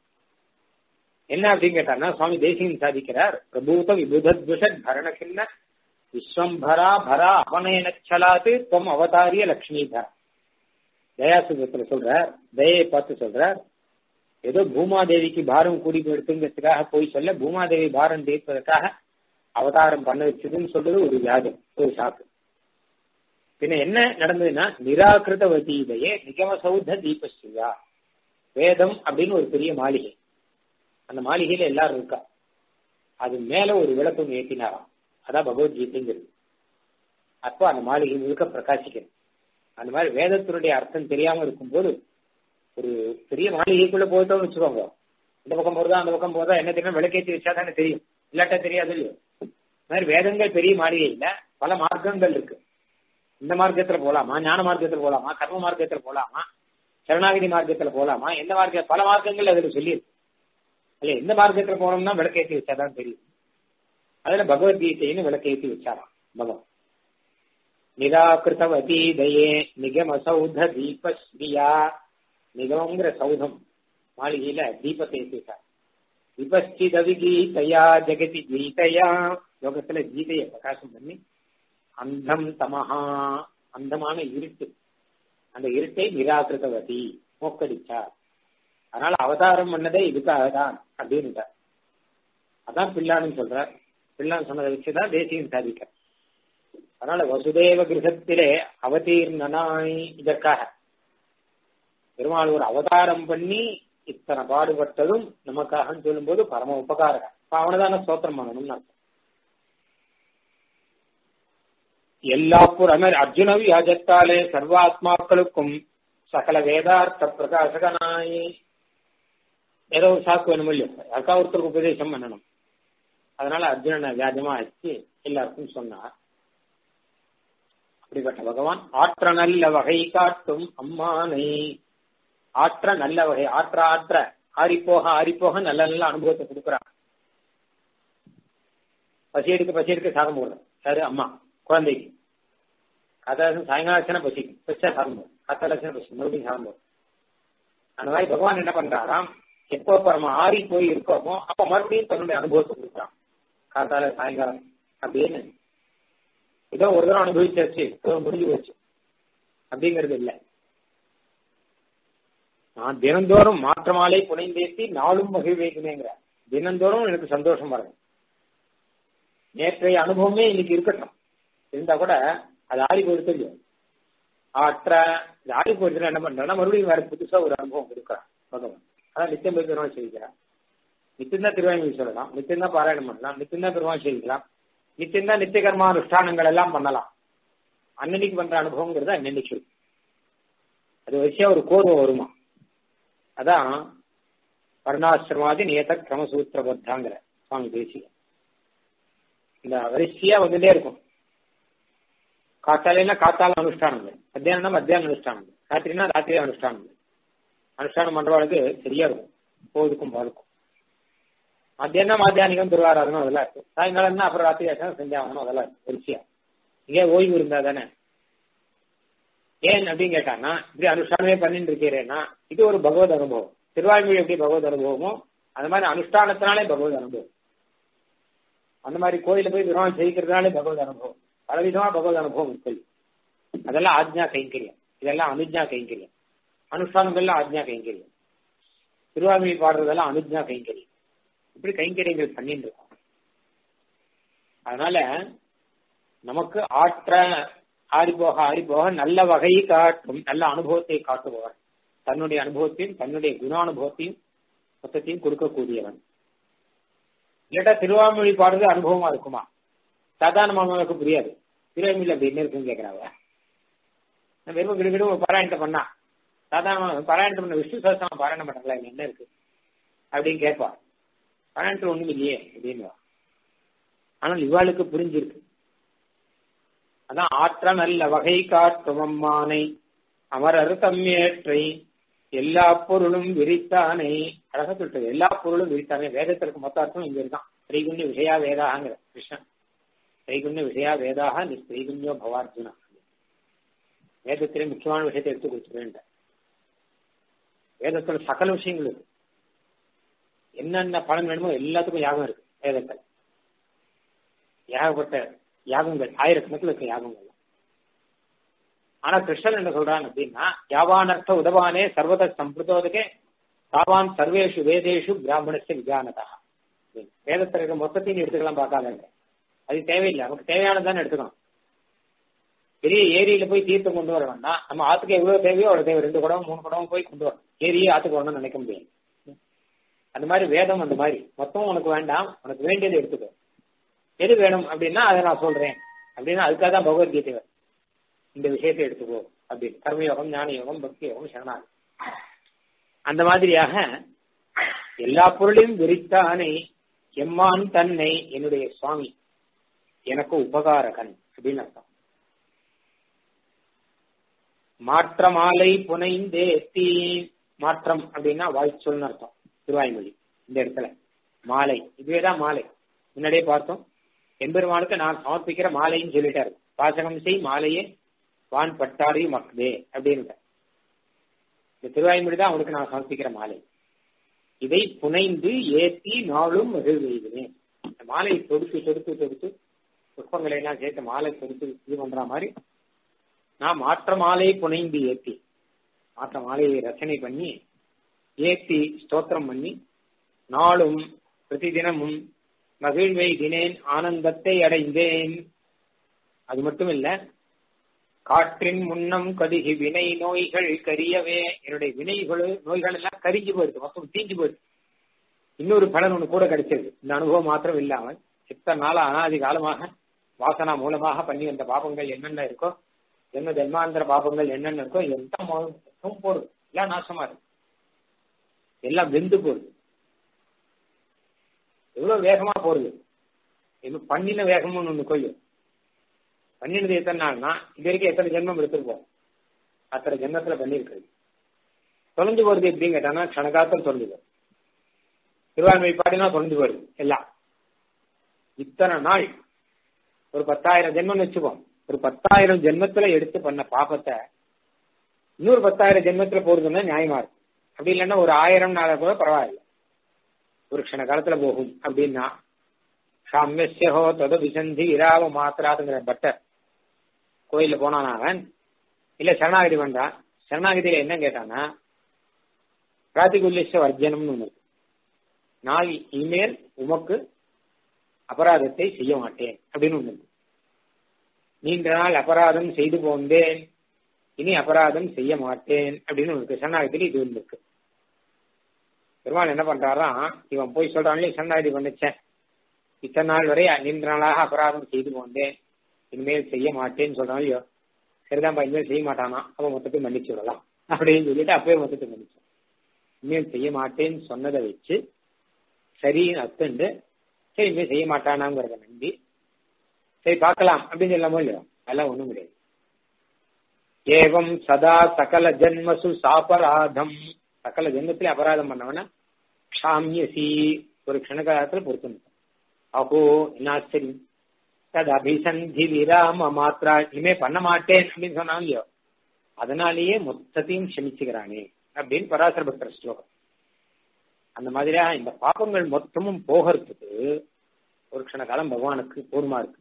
என்ன அப்படின்னு கேட்டார்னா சுவாமி தேசிகன் சாதிக்கிறார் பிரபூத விபுதத்விஷத் பரண சின்ன விஸ்வம்பரா பரா அபநயனச்சலாத்து தொம் அவதாரிய லக்ஷ்மிதரா தயாசுதத்துல சொல்றார் தயை பார்த்து சொல்றார் ஏதோ பூமாதேவிக்கு பாரம் கூடி போயிடுத்துங்கிறதுக்காக போய் சொல்ல பூமாதேவி பாரம் தீர்ப்பதற்காக அவதாரம் பண்ண வச்சதுன்னு சொல்றது ஒரு வியாஜம் ஒரு சாக்கு பின்ன என்ன நடந்ததுன்னா நிராகிருதவதீதையே நிகம சௌத தீபஸ்ரீயா வேதம் அப்படின்னு ஒரு பெரிய மாளிகை அந்த மாளிகையில எல்லாரும் இருக்கா அது மேல ஒரு விளக்கம் ஏற்றினாராம் அதான் பகவத்கீதைங்கிறது அப்போ அந்த மாளிகை முழுக்க பிரகாசிக்கிறது அந்த மாதிரி வேதத்தினுடைய அர்த்தம் தெரியாம இருக்கும்போது ஒரு பெரிய மாளிகைக்குள்ள போயிட்டோம்னு வச்சுக்கோங்க இந்த பக்கம் போறதா அந்த பக்கம் போறதா என்ன தெரியும் விளக்கேற்றி வச்சா தானே தெரியும் இல்லாட்டா தெரியாது இல்லையோ இந்த மாதிரி வேதங்கள் பெரிய மாளிகை இல்ல பல மார்க்கங்கள் இருக்கு இந்த மார்க்கத்துல போலாமா ஞான மார்க்கத்துல போலாமா கர்ம மார்க்கத்துல போலாமா சரணாகிதி மார்க்கத்துல போலாமா எந்த மார்க்க பல மார்க்கங்கள் அதுல சொல்லியிருக்கு இல்ல எந்த மார்க்கத்துல போனோம்னா விளக்கேற்றி வச்சாதான் தெரியும் அதுல பகவத்கீதைன்னு விளக்கேற்றி வச்சாராம் பகவான் நிராகிருதவதீதையே நிகம சௌத தீபஸ்ரீயா நிகமங்கிற சௌதம் மாளிகையில தீபத்தை ஏற்றிட்டார் விபஸ்தித விகீதையா ஜெகதி கீதையா லோகத்துல கீதையை பிரகாசம் பண்ணி அந்தம் தமஹா அந்தமான இருட்டு அந்த இருட்டை நிராகிருதவதி மோக்கடிச்சார் அதனால அவதாரம் பண்ணதே இதுக்காக தான் அப்படின்னு அதான் பிள்ளான்னு சொல்றார் பிள்ளான் சொன்னதை வச்சுதான் தேசியம் சாதிக்க அதனால வசுதேவ கிரகத்திலே அவதீர்ணனாய் இதற்காக பெருமாள் ஒரு அவதாரம் பண்ணி இத்தனை பாடுபட்டதும் நமக்காக சொல்லும்போது பரம உபகாரம் அவனதான ஸ்தோத்திரம் பண்ணணும்னு அர்த்தம் எல்லா புறமர் அர்ஜுன வியாஜத்தாலே சர்வாத்மாக்களுக்கும் சகல வேதார்த்த பிரகாசகனாய் ஏதோ ஒரு சாக்கு வேணும் இல்லையோ யாருக்கா ஒருத்தருக்கு உபதேசம் பண்ணணும் அதனால அர்ஜுனனை வியாஜமா வச்சு எல்லாருக்கும் சொன்னார் அப்படிப்பட்ட பகவான் ஆற்ற நல்ல வகை காட்டும் அம்மானை ஆற்ற நல்ல வகை ஆற்ற ஆற்ற ஆறிப்போக ஆறிப்போக நல்ல நல்ல அனுபவத்தை கொடுக்குறான் பசி எடுக்க பசி எடுக்க சாதம் போடுறேன் யாரு அம்மா குழந்தைக்கு காத்தாலட்சணம் சாயங்காலட்சணம் பசிக்கும் பச்சா சாதம் போடும் காத்தாலட்சணம் பசி மறுபடியும் சாதம் போடும் அந்த மாதிரி பகவான் என்ன பண்றாராம் எப்போ நம்ம ஆறி போய் இருக்கோமோ அப்ப மறுபடியும் தன்னுடைய அனுபவத்தை கொடுக்குறான் காத்தால சாயங்காலம் அப்படின்னு ஏதோ ஒரு தடவை அனுபவிச்சாச்சு ஏதோ முடிஞ்சு போச்சு அப்படிங்கிறது இல்லை நான் தினந்தோறும் மாற்றமாலை புனைந்தேத்தி நாளும் மகிழ்வேக்குமேங்கிற தினந்தோறும் எனக்கு சந்தோஷம் வரும் நேற்றைய அனுபவமே இன்னைக்கு இருக்கட்டும் இருந்தா கூட அது ஆடி போயிடுத்து இல்லையோ ஆற்ற இது ஆடி போயிடுச்சுன்னா என்ன பண்றேன்னா மறுபடியும் வேற புதுசா ஒரு அனுபவம் கொடுக்குறான் பகவான் அதான் நித்தியம் போய் பெருமாள் செய்கிறான் நித்தியம் தான் திருவாயு சொல்லலாம் நித்தியம் தான் பாராயணம் பண்ணலாம் நித்தியம் தான் பெருமாள் செய்யலாம் நித்தியம்தான் நித்திய கர்மா அனுஷ்டானங்கள் எல்லாம் பண்ணலாம் அன்னன்னைக்கு பண்ற அனுபவங்கிறது அன்னன்னைக்கு அது வரிசையா ஒரு கோர்வம் வருமா அதான் வர்ணாசிரமாதி நியத கிரமசூத்திரபத்தாங்கிற சுவாமி தேசிய இந்த வரிசையா வந்துட்டே இருக்கும் காத்தாலைனா காத்தால அனுஷ்டானங்கள் மத்தியானம்னா மத்தியான அனுஷ்டானங்கள் ராத்திரினா ராத்திரி அனுஷ்டானங்கள் அனுஷ்டானம் பண்றவளுக்கு சரியா இருக்கும் போதுக்கும் பாதுக்கும் மத்தியானம் மத்தியானிகம் திருவாராதனம் அதெல்லாம் இருக்கு சாயங்காலம்னா அப்புறம் ராத்திரி ஆச்சா செஞ்சாகணும் அதெல்லாம் இருக்கு வரிசையா இங்கே ஓய்வு இருந்தா தானே ஏன் அப்படின்னு கேட்டான்னா இப்படி அனுஷ்டானமே பண்ணிட்டு இருக்கிறேன்னா இது ஒரு பகவத் அனுபவம் திருவாய்மொழி எப்படி பகவத் அனுபவமோ அந்த மாதிரி அனுஷ்டானத்தினாலே பகவத் அனுபவம் அந்த மாதிரி கோயில போய் விரோதம் ஜெயிக்கிறதுனாலே பகவத் அனுபவம் பலவிதமா பகவத் அனுபவம் இருக்கு அதெல்லாம் ஆஜ்ஞா கைங்கரியம் இதெல்லாம் அனுஜ்ஞா கைங்கரியம் அனுஷ்டானங்கள்ல ஆஜ்ஞா கைங்கரியம் திருவாய்மொழி பாடுறதெல்லாம் அனுஜ்ஞா கைங்கரியம் இப்படி கைங்கரியங்கள் பண்ணிட்டு இருக்கோம் அதனால நமக்கு ஆற்ற ஆறிப்போக ஆறிப்போக நல்ல வகை காட்டும் நல்ல அனுபவத்தை காட்டுபவர் தன்னுடைய அனுபவத்தையும் தன்னுடைய குணானுபவத்தையும் மொத்தத்தையும் கொடுக்கக்கூடியவன் இல்லாட்டா திருவாமொழி பாடுறது அனுபவமா இருக்குமா சாதாரணமானவனுக்கு புரியாது திருவாமொழி அப்படி என்ன இருக்குன்னு கேட்கிறாங்க வெறும் கிடுகிடும் பாராயணத்தை பண்ணா சாதாரண பாராயணத்தை பண்ண விஷ்ணு சகசம் பாராயணம் பண்ணல என்ன இருக்கு அப்படின்னு கேட்பா பாராயணத்தில் ஒண்ணும் இல்லையே அப்படின்னு ஆனால் இவாளுக்கு புரிஞ்சிருக்கு அதான் ஆற்ற நல்ல வகை காட்டுவம்மானை அமரர் தம்மேற்றை எல்லா பொருளும் விரித்தானே அழகா சொல்லிட்டு எல்லா பொருளும் விரித்தானே வேதத்திற்கு மொத்த அர்த்தம் இங்க இருக்கான் ஸ்ரீகுண்ய விஷயா வேதாங்கிற கிருஷ்ணன் ஸ்ரீகுண்ய விஷயா வேதாக நீ ஸ்ரீகுண்யோ பவார்ஜுனா வேதத்திலே முக்கியமான விஷயத்தை எடுத்து கொடுத்துருவேன் வேதத்துல சகல விஷயங்கள் இருக்கு என்னென்ன பலன் வேணுமோ எல்லாத்துக்கும் யாகம் இருக்கு வேதத்தில் ஏகப்பட்ட யாகங்கள் ஆயிரக்கணக்கில் இருக்க யாகங்கள் ஆனா கிருஷ்ணன் என்ன சொல்றான் அப்படின்னா யாவானர்த்த உதவானே சர்வத சம்பிரதோதகே தாவான் சர்வேஷு வேதேஷு பிராமணஸ்ய விஜானதா வேதத்தில் இருக்க மொத்தத்தையும் எடுத்துக்கலாம் பார்க்காதங்க அது தேவையில்லை நமக்கு தேவையானதானே எடுத்துக்கணும் பெரிய ஏரியில போய் தீர்த்தம் கொண்டு வர வேண்டாம் நம்ம ஆத்துக்கு எவ்வளவு தேவையோ அவ்வளவு தேவை ரெண்டு குடம் மூணு குடம் போய் கொண்டு வரணும் ஏரியே ஆத்துக்கு வரணும்னு நினைக்க முடியாது அந்த மாதிரி வேதம் அந்த மாதிரி மொத்தம் உனக்கு வேண்டாம் உனக்கு வேண்டியதை எடுத்துக்கோ எது வேணும் அப்படின்னா அதை நான் சொல்றேன் அப்படின்னா அதுக்காக தான் பகவத்கீதை இந்த விஷயத்தை எடுத்துக்கோ அப்படின்னு கர்மயோகம் ஞான யோகம் பக்தி யோகம் சரணாகி அந்த மாதிரியாக எல்லா பொருளையும் விரித்தானே எம்மான் தன்னை என்னுடைய சுவாமி எனக்கு உபகாரகன் அப்படின்னு அர்த்தம் மாற்ற மாலை புனைந்தேத்தி மாற்றம் அப்படின்னா வாய்ச்சொல்னு அர்த்தம் திருவாய்மொழி இந்த இடத்துல மாலை இதுவேதான் மாலை முன்னாடியே பார்த்தோம் எம்பெருமானுக்கு நான் சமர்ப்பிக்கிற மாலைன்னு சொல்லிட்டாரு வாசகம் செய் மாலையே வான் பட்டாரி மக்களே அப்படின்னு இந்த திருவாய்மொழி தான் அவனுக்கு நான் சமர்ப்பிக்கிற மாலை இதை புனைந்து ஏத்தி நாளும் மகிழ்வெய்கிறேன் இந்த மாலையை தொடுத்து தொடுத்து தொடுத்து புஷ்பங்களை எல்லாம் சேர்த்து மாலை தொடுத்து இது பண்ற மாதிரி நான் மாற்ற மாலை புனைந்து ஏத்தி மாற்ற மாலையை ரச்சனை பண்ணி ஏத்தி ஸ்தோத்திரம் பண்ணி நாளும் பிரதி தினமும் மகிழ்வை தினேன் ஆனந்தத்தை அடைந்தேன் அது மட்டும் இல்ல காற்றின் முன்னம் கருகி வினை நோய்கள் கரியவே என்னுடைய வினைகள் நோய்கள் எல்லாம் கருகி போயிருக்கு மொத்தம் தீஞ்சு போயிருக்கு இன்னொரு பலன் ஒண்ணு கூட கிடைச்சது இந்த அனுபவம் மாத்திரம் இல்லாமல் எத்தனை நாளா அனாதி காலமாக வாசனா மூலமாக பண்ணி வந்த பாபங்கள் என்னென்ன இருக்கோ என்ன ஜென்மாந்திர பாபங்கள் என்னென்ன இருக்கோ எல்லாம் போடுது எல்லாம் நாசமா இருக்கு எல்லாம் வெந்து போகுது எவ்வளவு வேகமா போறது இன்னும் பண்ணின வேகம்னு ஒண்ணு கொய்யும் பண்ணினது எத்தனை நாள்னா இது வரைக்கும் எத்தனை ஜென்மம் எடுத்திருப்போம் அத்தனை ஜென்மத்துல பண்ணிருக்கிறது தொலைஞ்சு போறது எப்படின்னு கேட்டானா கணக்காத்தம் தொலைஞ்சு திருவான்மை பாடினா தொலைஞ்சு போயிடுது எல்லாம் இத்தனை நாள் ஒரு பத்தாயிரம் ஜென்மம் வச்சுப்போம் ஒரு பத்தாயிரம் ஜென்மத்துல எடுத்து பண்ண பாப்பத்தை இன்னொரு பத்தாயிரம் ஜென்மத்துல போறதுன்னா நியாயமா இருக்கும் அப்படி இல்லைன்னா ஒரு ஆயிரம் நாள கூட பரவாயில்ல ஒரு க்ஷண காலத்துல போகும் அப்படின்னா சாமியஸ்யஹோ தொத விசந்தி இராவ மாத்திராதுங்கிற பட்டர் கோயில போனான் அவன் இல்ல சரணாகதி பண்றான் சரணாகதியில என்ன கேட்டானா பிராத்திகுல்யச வர்ஜனம்னு ஒண்ணு நான் இனிமேல் உமக்கு அபராதத்தை செய்ய மாட்டேன் அப்படின்னு ஒண்ணு நீண்ட நாள் அபராதம் செய்து போந்தேன் இனி அபராதம் செய்ய மாட்டேன் அப்படின்னு ஒன்று சரணாகதியில் இது ஒன்று இருக்கு பெருமாள் என்ன பண்றாராம் இவன் போய் சொல்றான்ல சரணாகதி பண்ணிச்சேன் இத்தனை நாள் வரை நீண்ட நாளாக அபராதம் செய்து கொண்டேன் இனிமேல் செய்ய மாட்டேன்னு சொல்றான் இல்லையோ சரிதான்ப்பா இனிமேல் செய்ய மாட்டானா அவன் மொத்தத்தை மன்னிச்சு விடலாம் அப்படின்னு சொல்லிட்டு அப்பவே மொத்தத்தை மன்னிச்சு இனிமேல் செய்ய மாட்டேன்னு சொன்னதை வச்சு சரின்னு அத்துண்டு சரி இனிமேல் செய்ய மாட்டானாங்கிறத நம்பி சரி பார்க்கலாம் அப்படின்னு சொல்லாமோ இல்லையோ அதெல்லாம் ஒண்ணும் கிடையாது ஏவம் சதா சகல ஜென்மசு சாபராதம் சகல ஜென்மத்திலே அபராதம் பண்ணவன க்ஷாமியசி ஒரு க்ஷணகாலத்துல பொறுத்து அஹோ என்ன ஆச்சரியம் தது அபிசந்தி விராம மாத்ரா இனிமே பண்ண மாட்டேன் அப்படின்னு சொன்னாங்க இல்லையோ அதனாலேயே மொத்தத்தையும் க்ஷமிச்சுக்கிறானே அப்படின்னு பராசர பக்தர் ஸ்லோகம் அந்த மாதிரியா இந்த பாப்பங்கள் மொத்தமும் போகிறதுக்கு ஒரு க்ஷண காலம் பகவானுக்கு போதுமா இருக்கு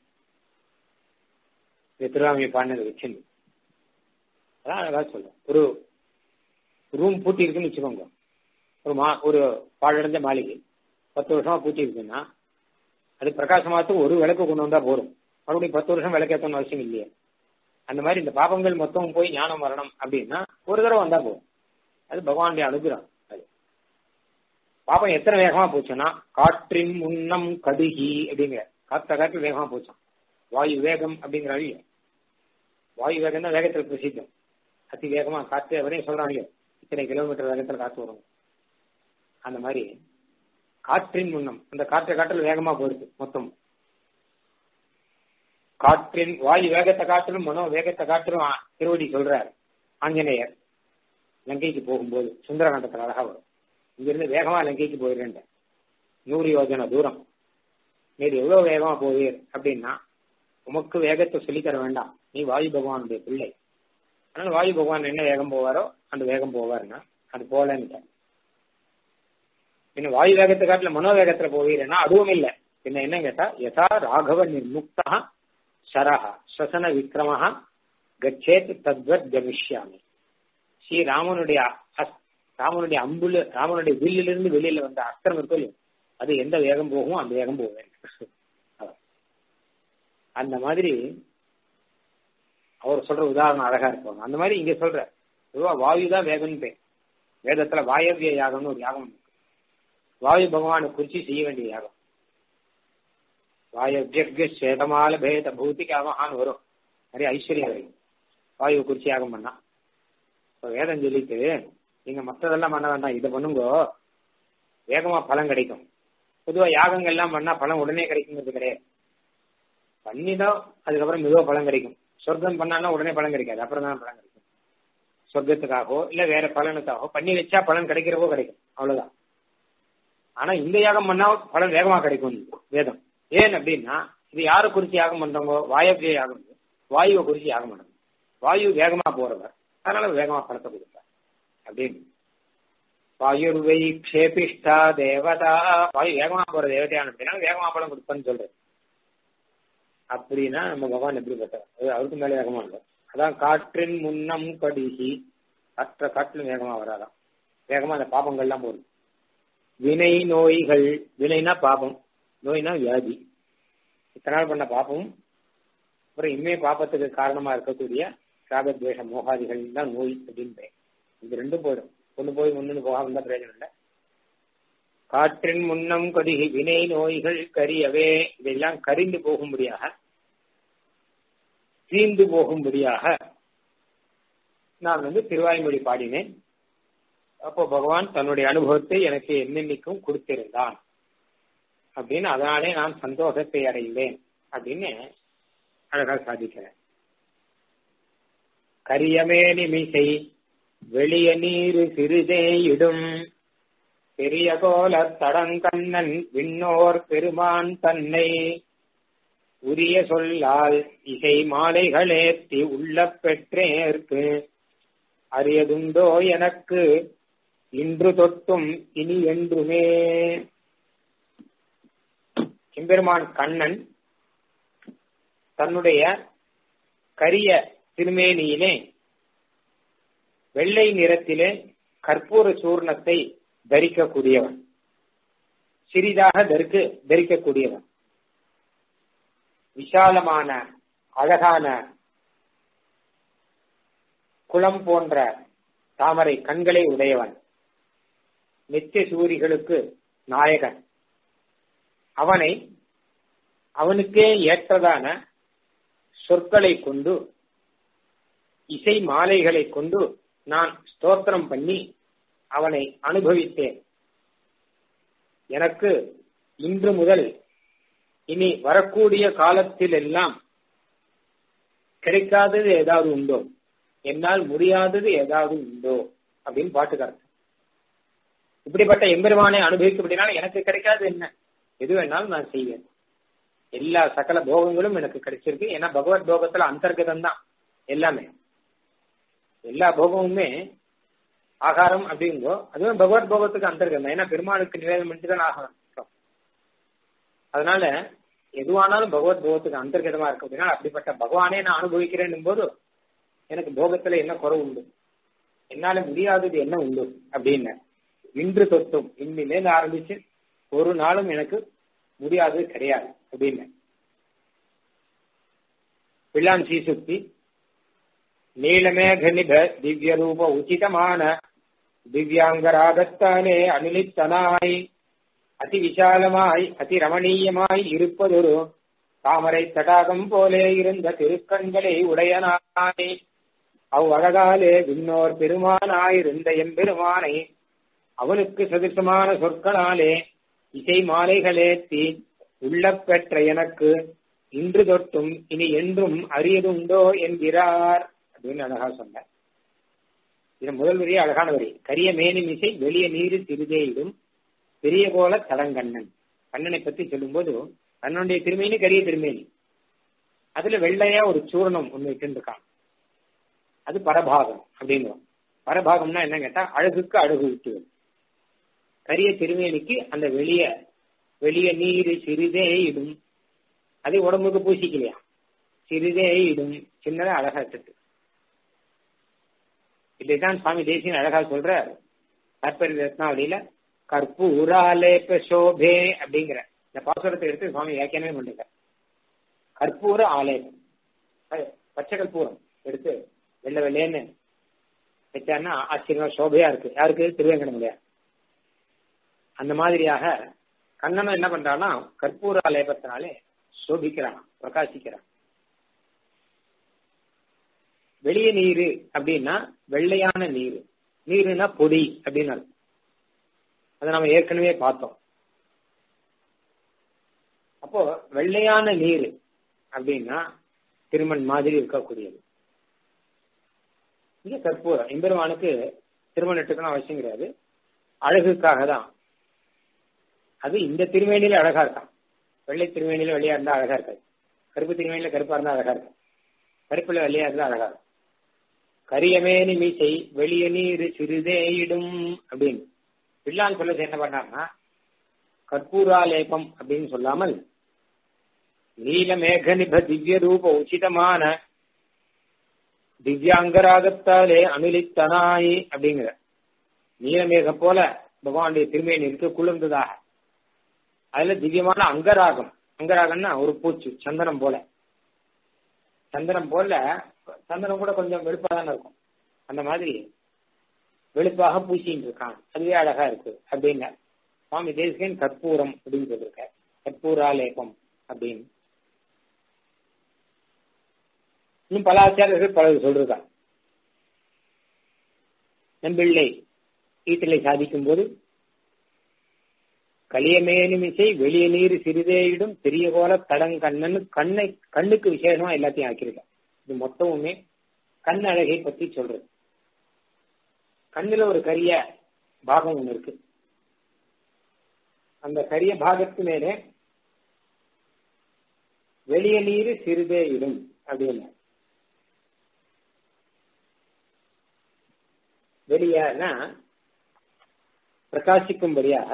இந்த திருவாமியை பாடினது வச்சிருந்து அதான் அழகா சொல்றேன் ஒரு ரூம் பூட்டி இருக்குன்னு வச்சுக்கோங்க ஒரு மா ஒரு பாழடைஞ்ச மாளிகை பத்து வருஷமா பூட்டி இருக்குன்னா அது பிரகாசமாத்துக்கு ஒரு விளக்கு கொண்டு வந்தா போதும் மறுபடியும் பத்து வருஷம் விளக்கேற்றணும் அவசியம் இல்லையே அந்த மாதிரி இந்த பாபங்கள் மொத்தம் போய் ஞானம் வரணும் அப்படின்னா ஒரு தடவை வந்தா போதும் அது பகவானுடைய அனுகிரகம் அது பாப்பம் எத்தனை வேகமா போச்சுன்னா காற்றின் முன்னம் கடுகி அப்படிங்கிற காத்த காற்று வேகமா போச்சான் வாயு வேகம் அப்படிங்கிற இல்லையா வாயு வேகம் தான் வேகத்தில் பிரசித்தம் அதி வேகமா காற்று வரையும் சொல்றாங்க இத்தனை கிலோமீட்டர் வேகத்தில் காற்று வரும் அந்த மாதிரி காற்றின் முன்னம் அந்த காற்று காற்றில் வேகமா போயிருக்கு மொத்தம் காற்றின் வாயு வேகத்தை காற்றிலும் மனோ வேகத்தை காற்றிலும் திருவடி சொல்றார் ஆஞ்சநேயர் லங்கைக்கு போகும்போது சுந்தரகாண்டத்தில் அழகா வரும் இங்கிருந்து வேகமா லங்கைக்கு போயிடுறேன் நூறு யோஜனை தூரம் நீர் எவ்வளவு வேகமா போவீர் அப்படின்னா உமக்கு வேகத்தை சொல்லித்தர வேண்டாம் நீ வாயு பகவானுடைய பிள்ளை அதனால வாயு பகவான் என்ன வேகம் போவாரோ அந்த வேகம் போவாருன்னா அது போலன்னு பின்ன வாயு வேகத்தை காட்டுல மனோவேகத்துல போவீரன்னா அதுவும் இல்ல பின்ன என்ன கேட்டா யதா ராகவ நிர்முக்தா சரஹ ஸ்வசன விக்ரமஹா கச்சேத் தத்வத் கமிஷ்யாமி ஸ்ரீ ராமனுடைய ராமனுடைய அம்புல ராமனுடைய வில்லிலிருந்து வெளியில வந்த அஸ்திரம் இருக்கும் அது எந்த வேகம் போகும் அந்த வேகம் போவேன் அந்த மாதிரி அவர் சொல்ற உதாரணம் அழகா இருப்பாங்க அந்த மாதிரி இங்க சொல்ற பொதுவா வாயு தான் வேகம்னு பேர் வேதத்துல வாயவிய யாகம்னு ஒரு யாகம் இருக்கு வாயு பகவானை குறிச்சு செய்ய வேண்டிய யாகம் வாயவிய சேதமால பேத பூத்திகாமகான்னு வரும் நிறைய ஐஸ்வர்யம் வரும் வாயு குறிச்சு யாகம் பண்ணா இப்போ வேதம் சொல்லிட்டு நீங்க மற்றதெல்லாம் பண்ண வேண்டாம் இதை பண்ணுங்க வேகமா பலன் கிடைக்கும் பொதுவா யாகங்கள்லாம் பண்ணா பலன் உடனே கிடைக்குங்கிறது கிடையாது பண்ணிதான் அதுக்கப்புறம் மெதுவா பலன் கிடைக்கும் சொர்க்கம் பண்ணாலும் உடனே பலன் கிடைக்காது அப்புறம் தான் பலன் கிடைக்கும் சொர்க்கத்துக்காகவோ இல்ல வேற பலனுக்காகவோ பண்ணி வச்சா பலன் கிடைக்கிறவோ கிடைக்கும் அவ்வளவுதான் ஆனா இந்த யாகம் பண்ணா பலன் வேகமா கிடைக்கும் வேதம் ஏன் அப்படின்னா இது யாரை குறிச்சு யாகம் பண்றவங்க வாயப்பிரிய யாகம் வாயுவை குறிச்சு யாகம் பண்ணணும் வாயு வேகமா போறவர் அதனால வேகமா பலத்தை கொடுப்பார் அப்படின்னு வாயுர்வை க்ஷேபிஷ்டா தேவதா வாயு வேகமா போற தேவதையான அப்படின்னா வேகமா பலம் கொடுப்பான்னு சொல்றது அப்படின்னா நம்ம பகவான் எப்படிப்பட்டவர் அது அவருக்கு மேல வேகமா இல்லை அதான் காற்றின் முன்னம் கடிகி கற்ற காற்றிலும் வேகமா வராதான் வேகமா அந்த பாபங்கள்லாம் போகுது வினை நோய்கள் வினைனா பாபம் நோய்னா வியாதி இத்தனை நாள் பண்ண பாபம் அப்புறம் இனிமே பாப்பத்துக்கு காரணமா இருக்கக்கூடிய ராகத்வேஷ மோகாதிகள் தான் நோய் அப்படின்னு இது ரெண்டும் போயிடும் ஒண்ணு போய் ஒண்ணு போகாம இருந்தா பிரயோஜனம் இல்லை காற்றின் முன்னம் கருகி வினை நோய்கள் கரியவே இதெல்லாம் கரிந்து போகும்படியாக தீர்ந்து போகும்படியாக நான் வந்து திருவாய்மொழி பாடினேன் அப்போ பகவான் தன்னுடைய அனுபவத்தை எனக்கு என்னென்னைக்கும் கொடுத்திருந்தான் அப்படின்னு அதனாலே நான் சந்தோஷத்தை அடைந்தேன் அப்படின்னு அழகா சாதிக்கிறேன் கரியமே நிமிசை வெளிய நீரு சிறிதே இடும் பெரிய கோல தடங்கண்ணன் விண்ணோர் பெருமான் தன்னை உரிய சொல்லால் இசை மாலைகளேத்தி உள்ள பெற்றேற்கு அரியதுண்டோ எனக்கு இன்று தொட்டும் இனி என்றுமே எம்பெருமான் கண்ணன் தன்னுடைய கரிய திருமேனியிலே வெள்ளை நிறத்திலே கற்பூர சூர்ணத்தை தரிக்கக்கூடியவன் சிறிதாக தரிக்க தரிக்கக்கூடியவன் விசாலமான அழகான குளம் போன்ற தாமரை கண்களை உடையவன் நித்திய சூரிகளுக்கு நாயகன் அவனை அவனுக்கே ஏற்றதான சொற்களை கொண்டு இசை மாலைகளை கொண்டு நான் ஸ்தோத்திரம் பண்ணி அவனை அனுபவித்தேன் எனக்கு இன்று முதல் இனி வரக்கூடிய காலத்தில் எல்லாம் கிடைக்காதது ஏதாவது உண்டோ என்னால் முடியாதது ஏதாவது உண்டோ அப்படின்னு பாட்டுக்காரன் இப்படிப்பட்ட எம்பெருமானை அனுபவிக்க அப்படின்னா எனக்கு கிடைக்காது என்ன எது வேணாலும் நான் செய்வேன் எல்லா சகல போகங்களும் எனக்கு கிடைச்சிருக்கு ஏன்னா பகவத் போகத்துல அந்தர்கதம் தான் எல்லாமே எல்லா போகமுமே ஆகாரம் அப்படிங்கோ அதுவும் பகவத் போகத்துக்கு அந்தர்கதம் ஏன்னா பெருமாளுக்கு நிவேதனம் பண்ணிட்டு தான் ஆகாரம் அதனால எதுவானாலும் பகவத் போகத்துக்கு அந்தர்கதமா இருக்கு அப்படின்னா அப்படிப்பட்ட பகவானே நான் அனுபவிக்கிறேன் போது எனக்கு போகத்துல என்ன குறை உண்டு என்னால முடியாதது என்ன உண்டு அப்படின்னு இன்று தொட்டும் இன்னிலேருந்து ஆரம்பிச்சு ஒரு நாளும் எனக்கு முடியாதது கிடையாது அப்படின்னு பிள்ளான் சீசுக்தி நீலமேக நிப திவ்ய ரூப உச்சிதமான திவ்யாங்கராகத்தானே அனுலித்தனாய் அதி விசாலமாய் அதி ரமணீயமாய் இருப்பதொரு தாமரை தடாகம் போலே இருந்த திருக்கண்களை உடையனாய் அவ்வழகாலே விண்ணோர் பெருமானாயிருந்த எம்பெருமானை அவனுக்கு சதிசமான சொற்களாலே இசை மாலைகளேத்தி உள்ள பெற்ற எனக்கு இன்று தொட்டும் இனி என்றும் அரியதுண்டோ என்கிறார் அப்படின்னு அழகா சொன்னார் இது முதல் வரி அழகான வரி கரிய மேனி மிசை வெளிய நீரு திருதேயிடும் பெரிய கோல தடங்கண்ணன் கண்ணனை பத்தி சொல்லும்போது கண்ணனுடைய திருமேனி கரிய திருமேனி அதுல வெள்ளையா ஒரு சூரணம் ஒண்ணு இருக்கான் அது பரபாகம் அப்படிங்கிறோம் பரபாகம்னா என்ன கேட்டா அழகுக்கு அழகு விட்டுவது கரிய திருமேனிக்கு அந்த வெளிய வெளிய நீர் சிறிதே இடும் அது உடம்புக்கு பூசிக்கலையா சிறிதே இடும் சின்னதா அழகா இருக்கு இதைதான் சுவாமி தேசியன் அழகா சொல்ற கற்பரி ரத்னாவளியில கற்பூராலேப சோபே அப்படிங்கிற இந்த பாசுரத்தை எடுத்து சுவாமி வியாக்கியானமே பண்ணுங்க கற்பூர ஆலேபம் பச்சை கற்பூரம் எடுத்து வெள்ள வெள்ளையன்னு வச்சாருன்னா ஆச்சரியமா சோபையா இருக்கு யாருக்கு திருவேங்கடமுடியா அந்த மாதிரியாக கண்ணனும் என்ன பண்றான்னா கற்பூர லேபத்தினாலே சோபிக்கிறான் பிரகாசிக்கிறான் வெளிய நீரு அப்படின்னா வெள்ளையான நீரு நீருன்னா பொடி அப்படின்னு அர்த்தம் அதை நம்ம ஏற்கனவே பார்த்தோம் அப்போ வெள்ளையான நீர் அப்படின்னா திருமண் மாதிரி இருக்கக்கூடியது இங்க கற்பூரம் எம்பெருமானுக்கு திருமணம் எடுத்துக்கணும் அவசியம் கிடையாது அழகுக்காக தான் அது இந்த திருமேனியில அழகா இருக்கான் வெள்ளை திருமேனியில வெள்ளையா இருந்தா அழகா இருக்காது கருப்பு திருமேனியில கருப்பா இருந்தா அழகா இருக்கும் கருப்புல வெள்ளையா இருந்தா அழகா இருக்கும் கரியமேனி மீசை வெளிய நீர் சிறிதே இடும் அப்படின்னு பிள்ளான் சொல்ல என்ன பண்ணார்னா கற்பூராலேபம் அப்படின்னு சொல்லாமல் நீல மேகநிப திவ்ய ரூப உச்சிதமான திவ்யாங்கராகத்தாலே அனுலித்தனாய் அப்படிங்கிற நீலமேகம் போல பகவானுடைய திருமேனி இருக்கு குளிர்ந்ததாக அதுல திவ்யமான அங்கராகம் அங்கராகம்னா ஒரு பூச்சி சந்தனம் போல சந்தனம் போல சந்தனம் கூட கொஞ்சம் வெளுப்பா தானே இருக்கும் அந்த மாதிரி வெளுப்பாக பூசின்னு இருக்கான் அதுவே அழகா இருக்கு அப்படின்னு சுவாமி தேசிகன் கற்பூரம் அப்படின்னு சொல்லிருக்க கற்பூராலேபம் அப்படின்னு இன்னும் பல ஆச்சாரியர்கள் பலர் சொல்றாங்க நம்பிள்ளை ஈட்டிலை சாதிக்கும் போது களியமேனுமிசை வெளிய நீர் சிறிதேயிடும் பெரிய கோல தடங்கண்ணன் கண்ணை கண்ணுக்கு விசேஷமா எல்லாத்தையும் ஆக்கியிருக்கேன் இது மொத்தமுமே கண் அழகை பத்தி சொல்றது கண்ணுல ஒரு கரிய பாகம் ஒண்ணு இருக்கு அந்த கரிய பாகத்து மேலே வெளிய நீர் சிறிதே இடும் அப்படின்னு வெளியனா பிரகாசிக்கும்படியாக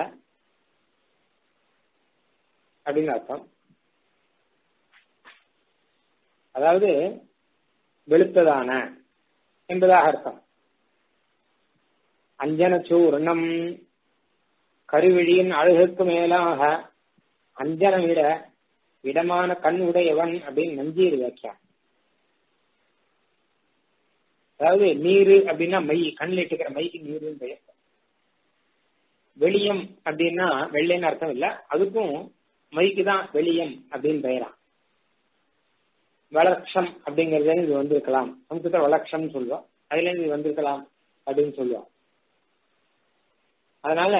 அப்படின்னு அர்த்தம் அதாவது வெளுத்ததான என்பதாக அர்த்தம் அஞ்சன சூர்ணம் கருவிழியின் அழகுக்கு மேலாக அஞ்சனமிட இடமான கண் உடையவன் அப்படின்னு நஞ்சீர் வியாக்கியா அதாவது நீரு அப்படின்னா மை கண்ணில் இட்டுக்கிற மைக்கு நீருன்னு பெயர் வெளியம் அப்படின்னா வெள்ளைன்னு அர்த்தம் இல்ல அதுக்கும் மைக்கு தான் வெளியம் அப்படின்னு பெயரான் வளர்ச்சம் அப்படிங்கறதுல இது வந்திருக்கலாம் சமஸ்கிருத வளர்ச்சம் சொல்லுவோம் அதுல இருந்து இது வந்திருக்கலாம் அப்படின்னு சொல்லுவோம் அதனால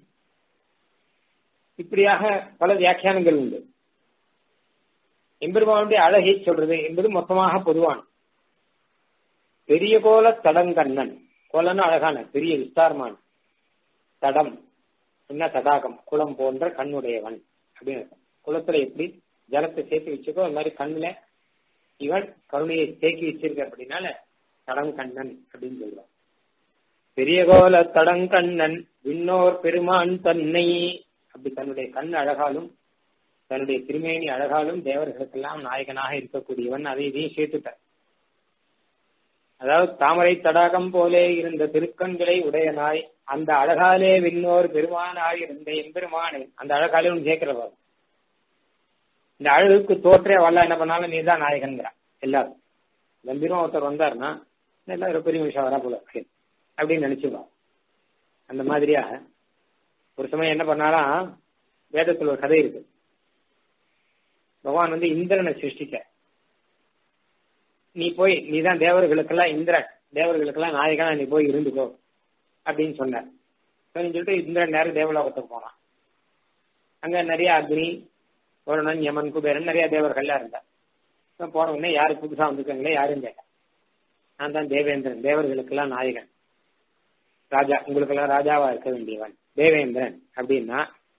இப்படியாக பல வியாக்கியானங்கள் உண்டு எம்பெருமானுடைய அழகை சொல்றது என்பது மொத்தமாக பொதுவான பெரிய கோல தடங்கண்ணன் கோலன்னு அழகான பெரிய விஸ்தாரமான தடம் என்ன தடாகம் குளம் போன்ற கண்ணுடையவன் அப்படின்னு குளத்துல எப்படி ஜலத்தை சேர்த்து வச்சுக்கோ அது மாதிரி கண்ணுல இவன் கருணையை தேக்கி வச்சிருக்க அப்படின்னால தடங்கண்ணன் அப்படின்னு சொல்லுவான் பெரிய கோல தடங்கண்ணன் விண்ணோர் பெருமான் தன்னை அப்படி தன்னுடைய கண் அழகாலும் தன்னுடைய திருமேனி அழகாலும் தேவர்களுக்கெல்லாம் நாயகனாக இருக்கக்கூடியவன் அதை இதையும் சேர்த்துட்டார் அதாவது தாமரை தடாகம் போலே இருந்த திருக்கண்களை உடையனாய் அந்த அழகாலே விண்ணோர் பெருமானாய் இருந்த எம்பெருமானை அந்த அழகாலே ஒன்று சேர்க்கிறவா இந்த அழகுக்கு தோற்றே வரல என்ன பண்ணாலும் நீ தான் நாயகன்கிறான் எல்லாரும் கம்பீரம் ஒருத்தர் வந்தாருன்னா எல்லாரும் பெரிய விஷயம் வரா போல அப்படின்னு நினைச்சுவா அந்த மாதிரியாக ஒரு சமயம் என்ன பண்ணாலாம் வேதத்துல ஒரு கதை இருக்கு பகவான் வந்து இந்திரனை சிருஷ்டிக்க நீ போய் நீ தான் தேவர்களுக்கெல்லாம் இந்திரன் தேவர்களுக்கெல்லாம் நாயகனா நீ போய் இருந்துக்கோ அப்படின்னு சொன்னார் சொல்லிட்டு இந்திரன் நேரம் தேவலோகத்துக்கு போனான் அங்க நிறைய அக்னி வருணன் யமன் குபேரன் நிறைய தேவர்கள்லாம் இருந்தார் போன உடனே யாரு புதுசா வந்திருக்காங்களே யாரும் கேட்டேன் நான் தான் தேவேந்திரன் தேவர்களுக்கெல்லாம் நாயகன் ராஜா உங்களுக்கெல்லாம் ராஜாவா இருக்க வேண்டியவன் தேவேந்திரன் அப்படின்னா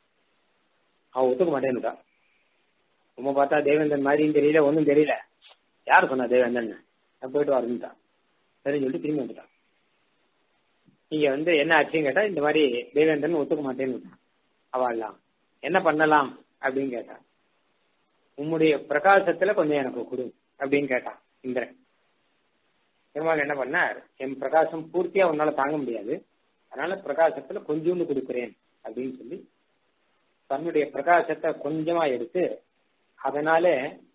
அவன் ஒத்துக்க மாட்டேன்னுட்டான் ரொம்ப பார்த்தா தேவேந்திரன் மாதிரியும் தெரியல ஒன்றும் தெரியல யார் சொன்னா தேவேந்திரன் போயிட்டு வரணுட்டான் சரின்னு சொல்லிட்டு திரும்பி வந்துட்டான் நீங்க வந்து என்ன ஆச்சுன்னு கேட்டா இந்த மாதிரி தேவேந்திரன் ஒத்துக்க மாட்டேன்னு அவள்லாம் என்ன பண்ணலாம் அப்படின்னு கேட்டான் உம்முடைய பிரகாசத்துல கொஞ்சம் எனக்கு கொடு அப்படின்னு கேட்டான் இந்திரன் பெருமாள் என்ன பண்ணார் என் பிரகாசம் பூர்த்தியா உன்னால தாங்க முடியாது அதனால பிரகாசத்துல கொஞ்சோண்டு கொடுக்குறேன் அப்படின்னு சொல்லி தன்னுடைய பிரகாசத்தை கொஞ்சமா எடுத்து அதனால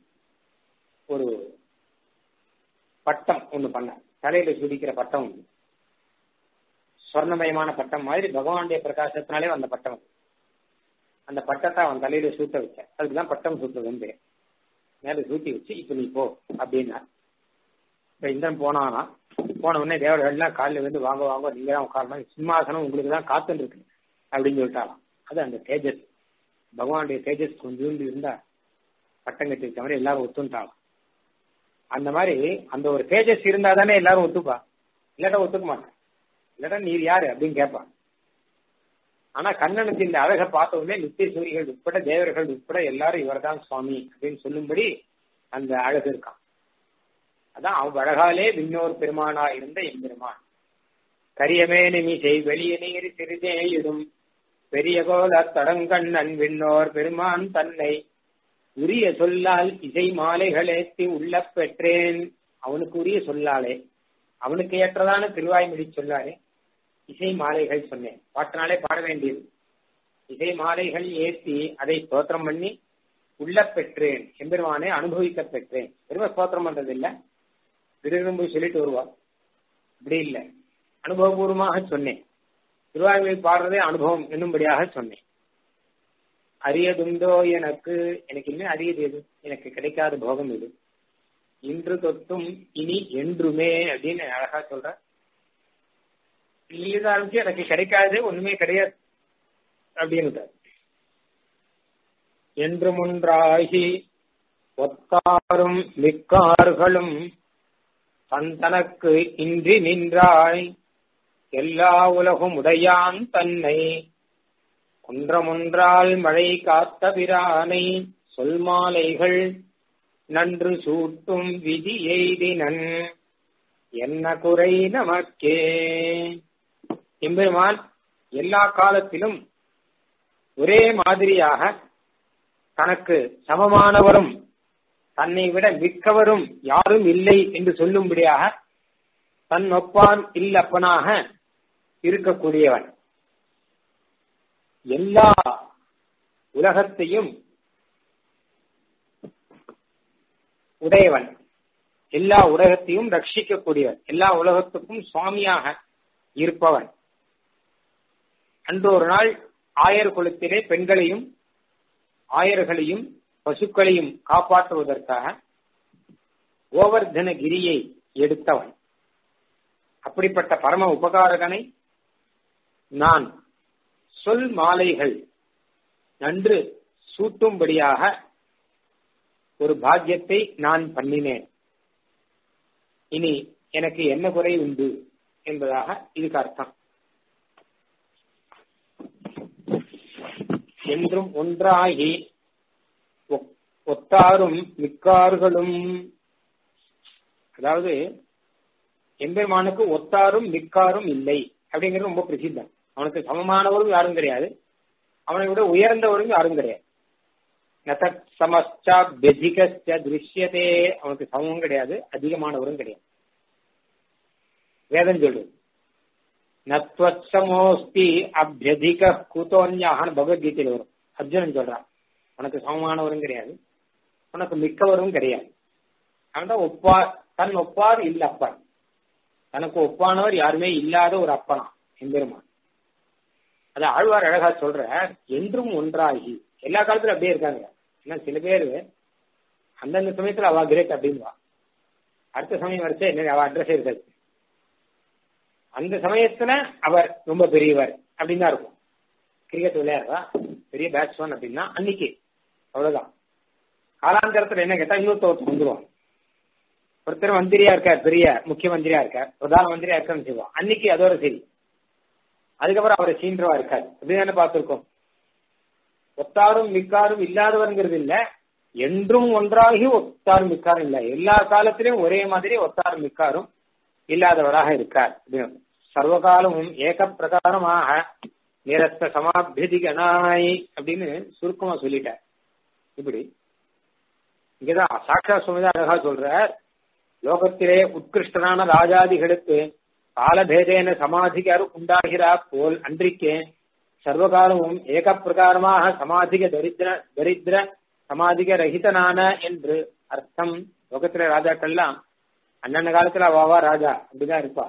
ஒரு பட்டம் ஒண்ணு பண்ண தலையில சுடிக்கிற பட்டம் ஒண்ணு சொர்ணமயமான பட்டம் மாதிரி பகவானுடைய பிரகாசத்தினாலே வந்த பட்டம் அந்த பட்டத்தை அவன் தலையில சூட்ட வச்ச அதுக்குதான் பட்டம் சூட்டுறதுன்னு பேர் மேல சூட்டி வச்சு இப்ப நீ போ அப்படின்னா இப்ப இந்திரன் போனானா போன உடனே தேவர்கள்லாம் காலில் வந்து வாங்க வாங்க நீங்க தான் உட்காரணும் சிம்மாசனம் உங்களுக்கு தான் காத்துன்னு இருக்கு அப்படின்னு சொல்லிட்டாலாம் அது அந்த தேஜஸ் பகவானுடைய தேஜஸ் கொஞ்சோண்டு இருந்தா பட்டம் கட்டி வச்ச மாதிரி எல்லாரும் ஒத்துட்டாலும் அந்த மாதிரி அந்த ஒரு தேஜஸ் இருந்தா தானே எல்லாரும் ஒத்துப்பா இல்லாட்டா ஒத்துக்க மாட்டான் இல்லாட்டா நீர் யாரு அப்படின்னு கேட்பான் ஆனா கண்ணனுக்கு இந்த அழகை பார்த்த உடனே நித்திய சூரிகள் உட்பட தேவர்கள் உட்பட எல்லாரும் இவர்தான் சுவாமி அப்படின்னு சொல்லும்படி அந்த அழகு இருக்கான் அதான் அவ்வழகாலே விண்ணோர் பெருமானா இருந்த எம்பெருமான் கரியமேனி மீசை வெளிய நீர் சிறிதே இடும் பெரிய கோல தடங்கண்ணன் விண்ணோர் பெருமான் தன்னை உரிய சொல்லால் இசை மாலைகளேத்தி உள்ள பெற்றேன் அவனுக்கு உரிய சொல்லாலே அவனுக்கு ஏற்றதான திருவாய்மொழி சொல்லாலே இசை மாலைகள் சொன்னேன் பாட்டினாலே பாட வேண்டியது இசை மாலைகள் ஏற்றி அதை ஸ்தோத்திரம் பண்ணி உள்ள பெற்றேன் எம்பெருமானை அனுபவிக்க பெற்றேன் பெருமை ஸ்தோத்திரம் பண்றது இல்ல விரும்பி சொல்லிட்டு வருவா அப்படி இல்லை அனுபவபூர்வமாக சொன்னேன் திருவாய்மொழி பாடுறதே அனுபவம் என்னும்படியாக சொன்னேன் அரியதுண்டோ எனக்கு எனக்கு இன்னும் அரியது எது எனக்கு கிடைக்காத போகம் இது இன்று தொட்டும் இனி என்றுமே அப்படின்னு அழகா சொல்ற இன்னிலிருந்து ஆரம்பிச்சு எனக்கு கிடைக்காது ஒண்ணுமே கிடையாது அப்படின்னு என்று முன்றாகி ஒத்தாரும் மிக்கார்களும் தந்தனக்கு இன்றி நின்றாய் எல்லா உலகும் உடையான் தன்னை குன்றமொன்றால் மழை காத்த பிரானை சொல் மாலைகள் நன்று சூட்டும் விதி எய்தினன் என்ன குறை நமக்கே எம்பெருமான் எல்லா காலத்திலும் ஒரே மாதிரியாக தனக்கு சமமானவரும் தன்னை விட மிக்கவரும் யாரும் இல்லை என்று சொல்லும்படியாக தன் ஒப்பான் இல்லப்பனாக இருக்கக்கூடியவன் எல்லா உலகத்தையும் உடையவன் எல்லா உலகத்தையும் ரட்சிக்கக்கூடியவன் எல்லா உலகத்துக்கும் சுவாமியாக இருப்பவன் அன்று ஒரு நாள் ஆயர் குலத்திலே பெண்களையும் ஆயர்களையும் பசுக்களையும் காப்பாற்றுவதற்காக கோவர்தன கிரியை எடுத்தவன் அப்படிப்பட்ட பரம உபகாரகனை நான் சொல் மாலைகள் நன்று சூட்டும்படியாக ஒரு பாக்கியத்தை நான் பண்ணினேன் இனி எனக்கு என்ன குறை உண்டு என்பதாக இதுக்கு அர்த்தம் என்றும் ஒன்றாகி ஒத்தாரும் மிக்கார்களும் அதாவது எம்பெருமானுக்கு ஒத்தாரும் மிக்காரும் இல்லை அப்படிங்கிறது ரொம்ப பிரசித்தம் அவனுக்கு சமமானவரும் யாரும் கிடையாது அவனை விட உயர்ந்தவரும் யாரும் கிடையாது நதத் சமஸ்சா பெதிகஸ்ட திருஷ்யதே அவனுக்கு சமமும் கிடையாது அதிகமானவரும் கிடையாது வேதம் சொல்லு நத்வத்சமோஸ்தி அபியதிக கூத்தோன்யாகனு பகவத்கீதையில் வரும் அர்ஜுனன் சொல்றான் உனக்கு சமமானவரும் கிடையாது உனக்கு மிக்கவரும் கிடையாது அவன் தான் ஒப்பார் தன் ஒப்பார் இல்ல அப்பன் தனக்கு ஒப்பானவர் யாருமே இல்லாத ஒரு அப்பனா எம்பெருமான் அது ஆழ்வார் அழகா சொல்ற என்றும் ஒன்றாகி எல்லா காலத்திலும் அப்படியே இருக்காங்க ஏன்னா சில பேர் அந்தந்த சமயத்துல அவ கிரேட் அப்படின்வா அடுத்த சமயம் வரைச்சா என்ன அவ அட்ரஸ் இருக்காது அந்த சமயத்துல அவர் ரொம்ப பெரியவர் அப்படின்னு தான் இருக்கும் கிரிக்கெட் விளையாடுறா பெரிய பேட்ஸ்மேன் அப்படின்னா அன்னைக்கு அவ்வளவுதான் காலாந்தரத்துல என்ன கேட்டா இன்னொருத்த வந்துருவான் ஒருத்தர் மந்திரியா இருக்கார் பெரிய முக்கிய மந்திரியா இருக்கார் பிரதான மந்திரியா இருக்கான்னு சொல்லுவோம் அன்னைக்கு அதோட சரி அதுக்கப்புறம் அவரை சீன்றவா இருக்காரு அப்படிதானே பார்த்திருக்கோம் ஒத்தாரும் மிக்காரும் இல்லாதவர்ங்கிறது இல்ல என்றும் ஒன்றாகி ஒத்தாரும் மிக்காரும் இல்ல எல்லா காலத்திலும் ஒரே மாதிரி ஒத்தாரும் மிக்காரும் இல்லாதவராக இருக்கார் சர்வகாலமும் ஏக பிரகாரமாக நிரஸ்த சமாபியதிகனாய் அப்படின்னு சுருக்கமா சொல்லிட்டார் இப்படி இங்கதான் சாட்சா சுமிதா அழகா சொல்றார் லோகத்திலே உத்கிருஷ்டனான ராஜாதிகளுக்கு காலபேதேன சமாதிகார் உண்டாகிறார் போல் அன்றிக்கே சர்வகாலமும் ஏக பிரகாரமாக சமாதிக தரித்திர தரித்திர சமாதிக ரஹிதனான என்று அர்த்தம் லோகத்திலே ராஜாக்கள்லாம் அண்ணன் காலத்துல அவாவா ராஜா அப்படிதான் இருப்பா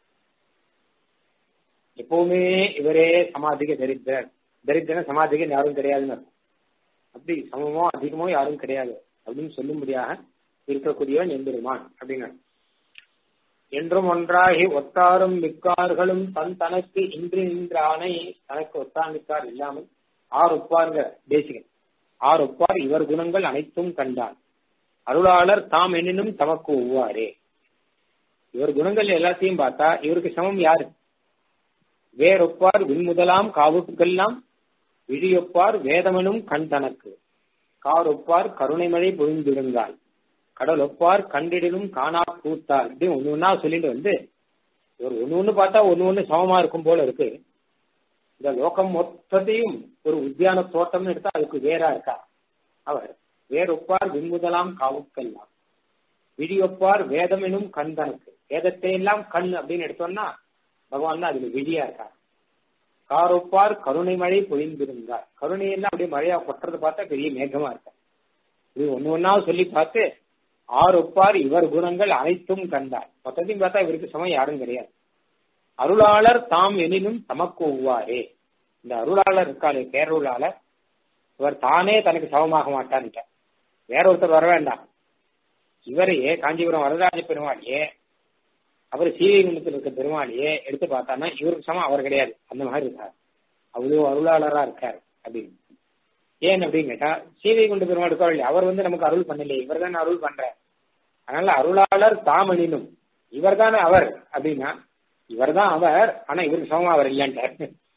எப்பவுமே இவரே சமாதிக தரித்திரர் தரித்திரன் சமாதிகன் யாரும் கிடையாதுன்னு அர்த்தம் அப்படி சமமோ அதிகமோ யாரும் கிடையாது அப்படின்னு சொல்லும்படியாக இருக்கக்கூடியவன் எம்பெருமான் அப்படின்னு என்றும் ஒன்றாகி ஒத்தாரும் மிக்கார்களும் தன் தனக்கு இன்று நின்றானை தனக்கு ஒத்தான் மிக்கார் இல்லாமல் ஆர் ஒப்பாருங்க தேசிகன் ஆர் ஒப்பார் இவர் குணங்கள் அனைத்தும் கண்டான் அருளாளர் தாம் எண்ணினும் தமக்கு ஒவ்வாரே இவர் குணங்கள் எல்லாத்தையும் பார்த்தா இவருக்கு சமம் யாரு வேறொப்பார் விண்முதலாம் காவுக்கெல்லாம் விழியொப்பார் வேதமனும் கண் தனக்கு கார் ஒப்பார் கருணைமழை பொழிந்திருந்தாள் கடல் ஒப்பார் கண்டிடலும் காணா கூத்தால் இப்படி ஒண்ணு ஒன்னா சொல்லிட்டு வந்து ஒரு ஒண்ணு ஒண்ணு பார்த்தா ஒண்ணு ஒண்ணு சமமா இருக்கும் போல இருக்கு இந்த லோகம் மொத்தத்தையும் ஒரு உத்தியான தோட்டம்னு எடுத்தா அதுக்கு வேறா இருக்கா அவர் வேறொப்பார் விண்முதலாம் காவுக்கெல்லாம் விழியொப்பார் வேதம் எனும் கண் தனக்கு வேதத்தை எல்லாம் கண் அப்படின்னு எடுத்தோம்னா பகவான் தான் அதுல விழியா இருக்கார் காரொப்பார் கருணை மழை பொழிந்திருந்தார் கருணை எல்லாம் அப்படியே மழையா கொட்டுறது பார்த்தா பெரிய மேகமா இருக்க இது ஒண்ணு ஒன்னா சொல்லி பார்த்து ஆறு ஒப்பார் இவர் குணங்கள் அனைத்தும் கண்டார் மொத்தத்தையும் பார்த்தா இவருக்கு சமம் யாரும் கிடையாது அருளாளர் தாம் எனினும் தமக்கு ஒவ்வாரே இந்த அருளாளர் இருக்காளே பேரருளாளர் இவர் தானே தனக்கு சமமாக மாட்டார்ன்ற வேற ஒருத்தர் வர வேண்டாம் இவரையே காஞ்சிபுரம் வரதராஜ பெருமாளையே அவர் சீவைகுண்டத்தில் இருக்க பெருமாளையே எடுத்து பார்த்தான்னா இவருக்கு சமம் அவர் கிடையாது அந்த மாதிரி இருக்கார் அவ்வளவு அருளாளரா இருக்கார் அப்படின்னு ஏன் அப்படின்னு கேட்டா சீவைகுண்ட பெருமாள் இருக்கார் இல்லையா அவர் வந்து நமக்கு அருள் பண்ணலையே இவர் தானே அருள் பண்ற அதனால அருளாளர் தாமணினும் இவர் தானே அவர் அப்படின்னா இவர் தான் அவர் ஆனா இவருக்கு சமமா அவர் இல்லைன்ட்டார்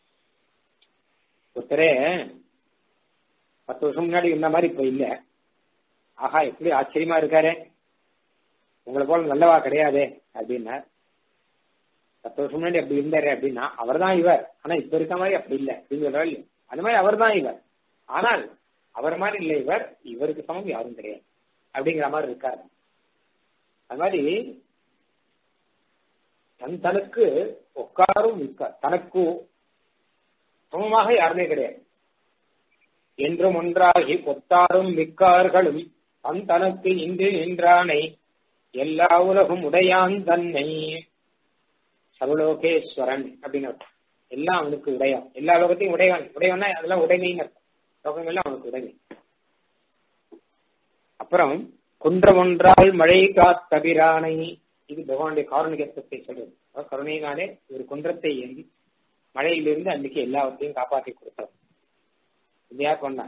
ஒருத்தரே பத்து வருஷம் முன்னாடி இருந்த மாதிரி இப்ப இல்ல ஆஹா எப்படி ஆச்சரியமா இருக்காரு உங்களை போல நல்லவா கிடையாதே அப்படின்னா பத்து வருஷம் முன்னாடி அப்படி இருந்தாரு அப்படின்னா அவர் தான் இவர் ஆனா இப்ப இருக்க மாதிரி அப்படி இல்லை அப்படின்னு சொல்றா இல்லையா அந்த மாதிரி அவர் தான் இவர் ஆனால் அவர் மாதிரி இல்லை இவர் இவருக்கு சமம் யாரும் கிடையாது அப்படிங்கிற மாதிரி இருக்காரு அது மாதிரி தன் தனக்கு உட்காரும் இருக்கார் தனக்கு சமமாக யாருமே கிடையாது என்றும் ஒன்றாகி ஒத்தாரும் மிக்கார்களும் தன் தனக்கு இன்று நின்றானை எல்லா உலகும் உடையான் தன்னை சர்வலோகேஸ்வரன் அப்படின்னு எல்லாம் அவனுக்கு உடையான் எல்லா லோகத்தையும் உடையான் உடையவனா அதெல்லாம் உடைமைன்னு அர்த்தம் லோகங்கள்ல அவனுக்கு உதவி அப்புறம் குன்றமொன்றால் மழை காத்தபிரானை இது பகவானுடைய காரணிகத்துவத்தை சொல்றது கருணையினாலே ஒரு குன்றத்தை ஏந்தி மழையிலிருந்து அன்னைக்கு எல்லாவற்றையும் காப்பாற்றி கொடுத்தோம் இது யார் பண்ணா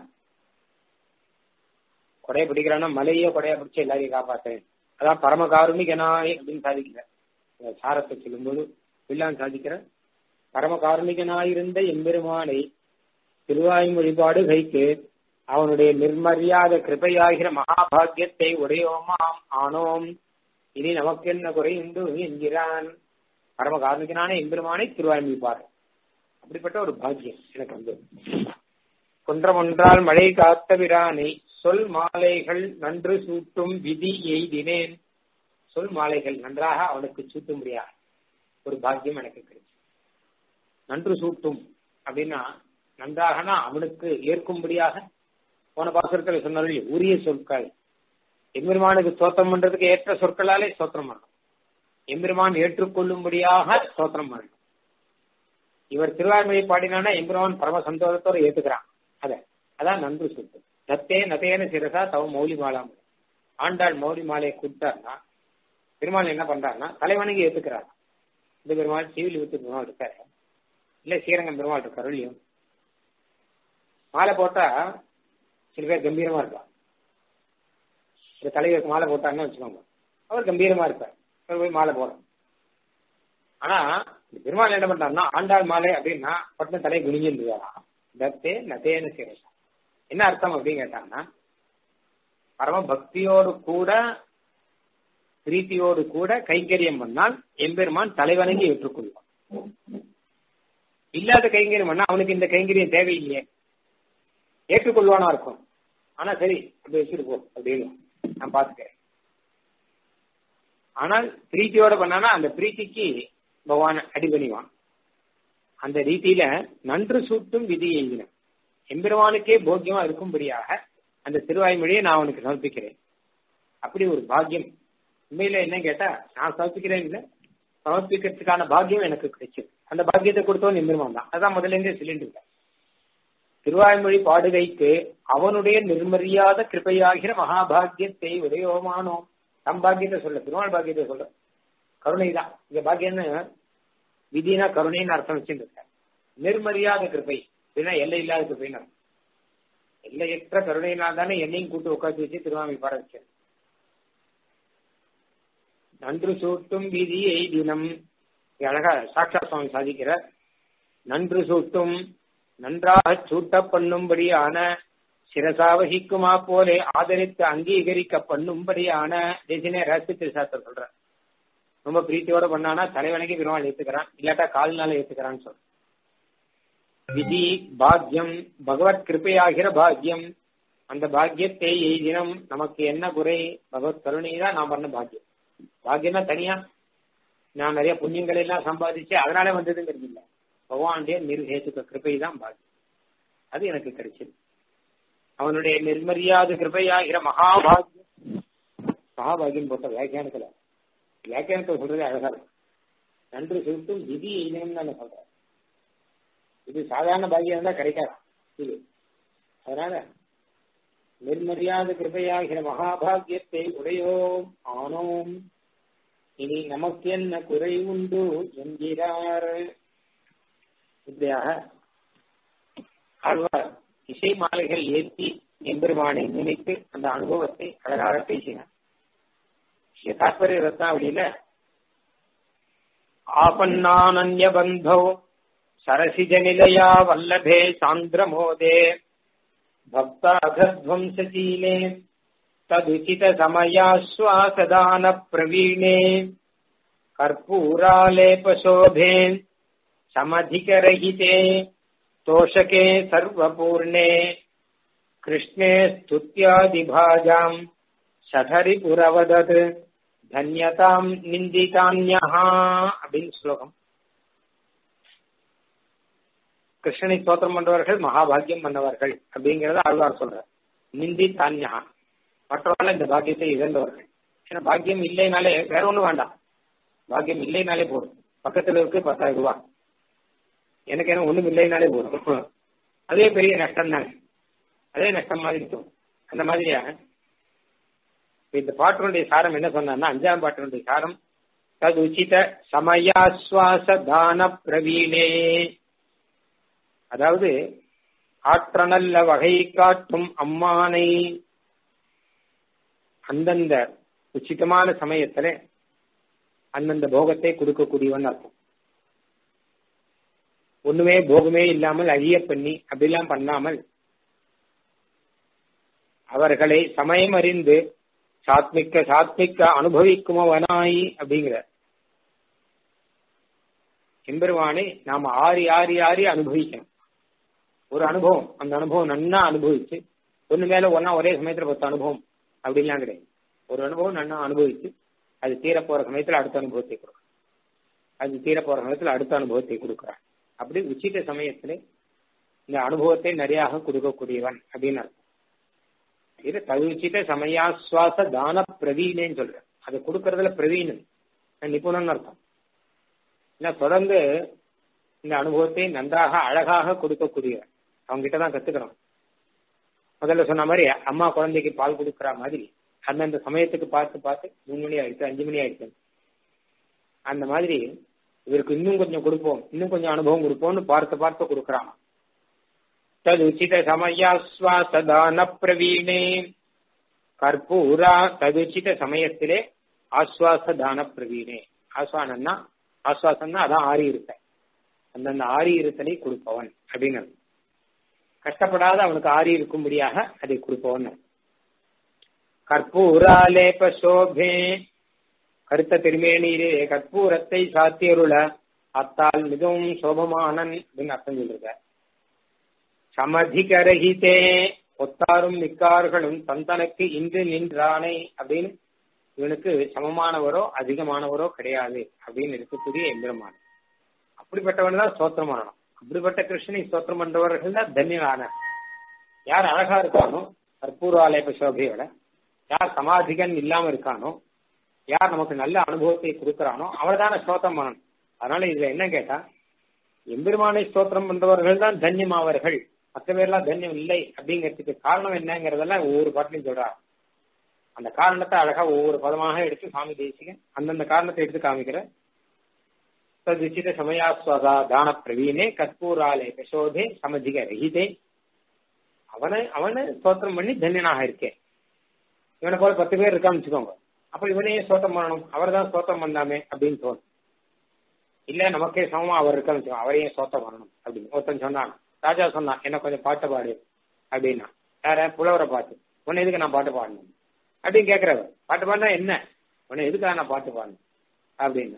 கொடையை பிடிக்கிறான்னா மலையோ கொடையா பிடிச்சு எல்லாரையும் காப்பாற்றேன் அதான் பரம காருணிகனாய் அப்படின்னு சாதிக்கிற சாரத்தை சொல்லும்போது பிள்ளான் சாதிக்கிற பரம காருணிகனாயிருந்த எம்பெருமானை திருவாயும் வழிபாடு கைக்கு அவனுடைய நிர்மரியாத கிருபையாகிற மகாபாகியத்தை உடையோமாம் ஆனோம் இனி நமக்கு என்ன குறை உண்டு என்கிறான் பரம காரணத்தினான எம்பெருமானை திருவாய்மிப்பார் அப்படிப்பட்ட ஒரு பாக்கியம் எனக்கு வந்து குன்றம் ஒன்றால் மழை காத்த விரானை சொல் மாலைகள் நன்று சூட்டும் விதி எய்தினேன் சொல் மாலைகள் நன்றாக அவனுக்கு சூட்டும்படியா ஒரு பாக்கியம் எனக்கு கிடைச்சு நன்று சூட்டும் அப்படின்னா நன்றாகனா அவனுக்கு ஏற்கும்படியாக போன பாசுரத்தில் சொன்னார்கள் உரிய சொற்கள் எம்பெருமானுக்கு சோத்திரம் பண்றதுக்கு ஏற்ற சொற்களாலே சோத்திரம் பண்ணணும் எம்பெருமான் ஏற்றுக்கொள்ளும்படியாக சோத்திரம் பண்ணணும் இவர் திருவாய்மொழி பாடினானா எம்பெருமான் பரம சந்தோஷத்தோட ஏத்துக்கிறான் அத அதான் நன்று சொத்து தத்தே நதேன சிரசா தவ மௌலி மாலாம் ஆண்டாள் மௌலி மாலையை கொடுத்தாருன்னா பெருமாள் என்ன பண்றாருன்னா தலைவனுக்கு ஏத்துக்கிறார் இந்த பெருமாள் சிவில் வித்து பெருமாள் இருக்காரு இல்ல ஸ்ரீரங்கம் பெருமாள் இருக்காரு இல்லையும் மாலை போட்டா சில பேர் கம்பீரமா இருப்பார் இந்த தலைவருக்கு மாலை போட்டாருன்னு வச்சுக்கோங்க அவர் கம்பீரமா இருப்பார் அவர் போய் மாலை போறோம் ஆனா பெருமாள் என்ன பண்றாருன்னா ஆண்டாள் மாலை அப்படின்னா பட்டின தலை குனிஞ்சிருந்தாரா தத்தே நதேன சிரசா என்ன அர்த்தம் அப்படின்னு கேட்டாங்கன்னா பரம பக்தியோடு கூட பிரீத்தியோடு கூட கைங்கரியம் பண்ணால் எம்பெருமான் தலைவணங்கி ஏற்றுக்கொள்வான் இல்லாத கைங்கரியம் பண்ணா அவனுக்கு இந்த கைங்கரியம் தேவையில்லையே ஏற்றுக்கொள்வானா இருக்கும் ஆனா சரி அப்படி வச்சுட்டு போ அப்படின்னு நான் பாத்துக்கிறேன் ஆனால் பிரீத்தியோட பண்ணானா அந்த பிரீத்திக்கு பகவான் அடிபணிவான் அந்த ரீதியில நன்று சூட்டும் விதி எழுதின எம்பெருமானுக்கே போக்கியமா இருக்கும்படியாக அந்த திருவாய்மொழியை நான் அவனுக்கு சமர்ப்பிக்கிறேன் அப்படி ஒரு பாக்கியம் உண்மையில என்ன கேட்டா நான் சமர்ப்பிக்கிறேன் இல்ல சமர்ப்பிக்கிறதுக்கான பாக்கியம் எனக்கு கிடைச்சது அந்த பாக்கியத்தை கொடுத்தவன் எம்பெருமான் தான் அதான் முதல்ல இருந்தே சொல்லிட்டு திருவாய்மொழி பாடுகைக்கு அவனுடைய நிர்மரியாத கிருப்பையாகிற மகாபாகியத்தை உதயோமானோ தம் பாக்கியத்தை சொல்ல திருவாள் பாக்கியத்தை சொல்ற கருணை தான் இங்க பாக்கியம்னு விதினா கருணைன்னு அர்த்தம் வச்சுட்டு இருக்க நிர்மரியாத கிருப்பை அப்படின்னா எல்லை இல்லாத கிருப்பைன்னு அர்த்தம் எல்லையற்ற கருணையினால் தானே என்னையும் கூட்டு உட்காந்து வச்சு திருவாமி பாட வச்சேன் நன்று சூட்டும் விதியை தினம் அழகா சாட்சா சுவாமி சாதிக்கிற நன்று சூட்டும் நன்றாக சூட்ட பண்ணும்படியான சிரசாவகிக்குமா போலே ஆதரித்து அங்கீகரிக்க பண்ணும்படியான தேசினே ரகசிய திருசாஸ்திரம் சொல்ற ரொம்ப பிரீத்தியோட பண்ணானா தலைவனைக்கு பெருமாள் ஏத்துக்கிறான் இல்லாட்டா கால்னால ஏத்துக்கிறான்னு சொல்ற விதி பாக்கியம் பகவத் கிருப்பையாகிற பாக்கியம் அந்த பாக்கியத்தை எய்தினம் நமக்கு என்ன குறை பகவத் கருணை தான் நான் பண்ண பாக்கியம் பாக்கியம்னா தனியா நான் நிறைய புண்ணியங்களை எல்லாம் சம்பாதிச்சு அதனால வந்ததுங்கிறது இல்லை பகவானுடைய நிர்ஹேத்துக்க கிருப்பை தான் பாக்கியம் அது எனக்கு கிடைச்சது அவனுடைய நிர்மரியாத கிருபையாகிற மகாபாகியம் மகாபாகியம் போட்ட வியாக்கியானத்துல வியாக்கியானத்தை சொல்றது அழகா இருக்கும் நன்று சுட்டும் விதி இனம் தான் சொல்றேன் இது சாதாரண பாகியம் தான் கிடைக்காது இது அதனால நிர்மரியாத கிருபையாகிற மகாபாகியத்தை உடையோம் ஆனோம் இனி நமக்கு என்ன குறை உண்டு என்கிறார் இப்படியாக ஆழ்வார் இசை மாலைகள் ஏற்றி எம்பெருமானை நினைத்து அந்த அனுபவத்தை அழகாக பேசினார் தாற்பரிய ரத்னாவளியில ஆபன்னானன்ய பந்தோ சரசிஜ நிலையா வல்லபே சாந்திரமோதே भक्ताघध्वंसशीले तदुचितसमयाश्वासदानप्रवीणे कर्पूरालेपशोभे समधिकरहिते तोषके सर्वपूर्णे कृष्णे स्तुत्यादिभाजाम् शठरिपुरवदत् धन्यताम् निन्दितान्यः அப்படின்னு ஸ்லோகம் கிருஷ்ணனை ஸ்தோத்திரம் பண்றவர்கள் மகாபாகியம் பண்ணவர்கள் அப்படிங்கறத ஆழ்வார் சொல்ற நிந்தி தான்யா மற்றவர்கள் இந்த பாக்கியத்தை இழந்தவர்கள் ஏன்னா பாக்கியம் இல்லைனாலே வேற ஒண்ணும் வேண்டாம் பாக்கியம் இல்லைனாலே போதும் பக்கத்துல இருக்கு பத்தாயிரம் ரூபாய் எனக்கு என்ன ஒண்ணும் இல்லைனாலே போதும் அதே பெரிய நஷ்டம் தானே அதே நஷ்டம் மாதிரி இருக்கும் அந்த மாதிரியாக இந்த பாட்டினுடைய சாரம் என்ன சொன்னா அஞ்சாம் பாட்டினுடைய சாரம் தது உச்சித சமயாஸ்வாச தான பிரவீணே அதாவது ஆற்றநல்ல வகை காட்டும் அம்மானை அந்தந்த உச்சிதமான சமயத்துல அந்தந்த போகத்தை கொடுக்கக்கூடியவன் அர்த்தம் ஒண்ணுமே போகமே இல்லாமல் அழிய பண்ணி அப்படிலாம் பண்ணாமல் அவர்களை சமயம் அறிந்து சாத்மிக்க சாத்மிக்க அனுபவிக்குமவனாய் அப்படிங்கிற எம்பெருவானை நாம ஆறி ஆறி ஆறி அனுபவிக்கணும் ஒரு அனுபவம் அந்த அனுபவம் நன்னா அனுபவிச்சு ஒண்ணு மேல ஒன்னா ஒரே சமயத்துல பத்து அனுபவம் அப்படின்லாம் கிடையாது ஒரு அனுபவம் நன்னா அனுபவிச்சு அது தீர போற சமயத்துல அடுத்த அனுபவத்தை கொடுக்கும் அது தீர போற சமயத்துல அடுத்த அனுபவத்தை கொடுக்கிறான் அப்படி உச்சித சமயத்துல இந்த அனுபவத்தை நிறையாக கொடுக்கக்கூடியவன் அப்படின்னு அர்த்தம் இது தகுச்சித சமயாஸ்வாச தான பிரவீனேன்னு சொல்றேன் அது கொடுக்கறதுல பிரவீனன் நிபுணன் அர்த்தம் இல்ல தொடர்ந்து இந்த அனுபவத்தை நன்றாக அழகாக கொடுக்கக்கூடியவன் அவங்க கிட்டதான் கத்துக்கணும் முதல்ல சொன்ன மாதிரி அம்மா குழந்தைக்கு பால் கொடுக்கற மாதிரி அந்தந்த சமயத்துக்கு பார்த்து பார்த்து மூணு மணி ஆயிடுச்சு அஞ்சு மணி ஆயிடுச்சு அந்த மாதிரி இவருக்கு இன்னும் கொஞ்சம் கொடுப்போம் இன்னும் கொஞ்சம் அனுபவம் கொடுப்போம்னு பார்த்து பார்த்து கொடுக்கறான் தது உச்சித சமயாஸ்வாசதான பிரவீணே கற்பூரா ததுச்சித சமயத்திலே ஆஸ்வாச தான பிரவீணே ஆஸ்வானம்னா ஆஸ்வாசம்னா அதான் ஆறி இருக்க அந்தந்த ஆறி இருத்தலை கொடுப்பவன் அப்படின்னு கஷ்டப்படாத அவனுக்கு ஆறி இருக்கும்படியாக அதை கொடுப்பவன் கற்பூராலேப சோபே கருத்த திருமேனியிலே கற்பூரத்தை சாத்தியருள அத்தால் மிகவும் சோபமானன் அப்படின்னு அர்த்தம் சொல்லிருக்க சமதிகரகிதே ஒத்தாரும் மிக்கார்களும் தந்தனுக்கு இன்று நின்றானை அப்படின்னு இவனுக்கு சமமானவரோ அதிகமானவரோ கிடையாது அப்படின்னு இருக்கக்கூடிய எம்பெருமான் அப்படிப்பட்டவன் தான் ஸ்தோத்திரம் பண்ணணும் அப்படிப்பட்ட கிருஷ்ணனை ஸ்தோத்திரம் பண்றவர்கள் தான் தன்யனான யார் அழகா இருக்கானோ கற்பூராலய சோபையோட யார் சமாதிகன் இல்லாம இருக்கானோ யார் நமக்கு நல்ல அனுபவத்தை கொடுக்கறானோ அவர் தானே ஸ்தோத்திரம் பண்ணணும் அதனால இதுல என்ன கேட்டா எம்பெருமானை ஸ்தோத்திரம் பண்றவர்கள் தான் தன்யமாவர்கள் மற்ற பேர்லாம் தன்யம் இல்லை அப்படிங்கிறதுக்கு காரணம் என்னங்கிறதெல்லாம் ஒவ்வொரு பாட்டிலையும் சொல்றார் அந்த காரணத்தை அழகா ஒவ்வொரு பதமாக எடுத்து சுவாமி தேசிகன் அந்தந்த காரணத்தை எடுத்து காமிக்கிற ததுச்சித சமயாஸ்வதா தான பிரவீனே கற்பூராலே யசோதே சமதிக ரஹிதே அவனை அவனை ஸ்தோத்திரம் பண்ணி தன்யனாக இருக்கேன் இவனை போல பத்து பேர் இருக்கான்னு வச்சுக்கோங்க அப்ப இவனையே ஸ்தோத்திரம் பண்ணணும் அவர் தான் ஸ்தோத்திரம் பண்ணாமே அப்படின்னு தோணும் இல்ல நமக்கே சமமா அவர் இருக்கான்னு வச்சுக்கோங்க அவரையும் ஸ்தோத்திரம் பண்ணணும் அப்படின்னு ஒருத்தன் சொன்னான் ராஜா சொன்னான் என்ன கொஞ்சம் பாட்டு பாடு அப்படின்னா யார புலவரை பார்த்து உன்னை எதுக்கு நான் பாட்டு பாடணும் அப்படின்னு கேக்குறவர் பாட்டு பாடினா என்ன உன்னை எதுக்காக நான் பாட்டு பாடணும் அப்படின்னா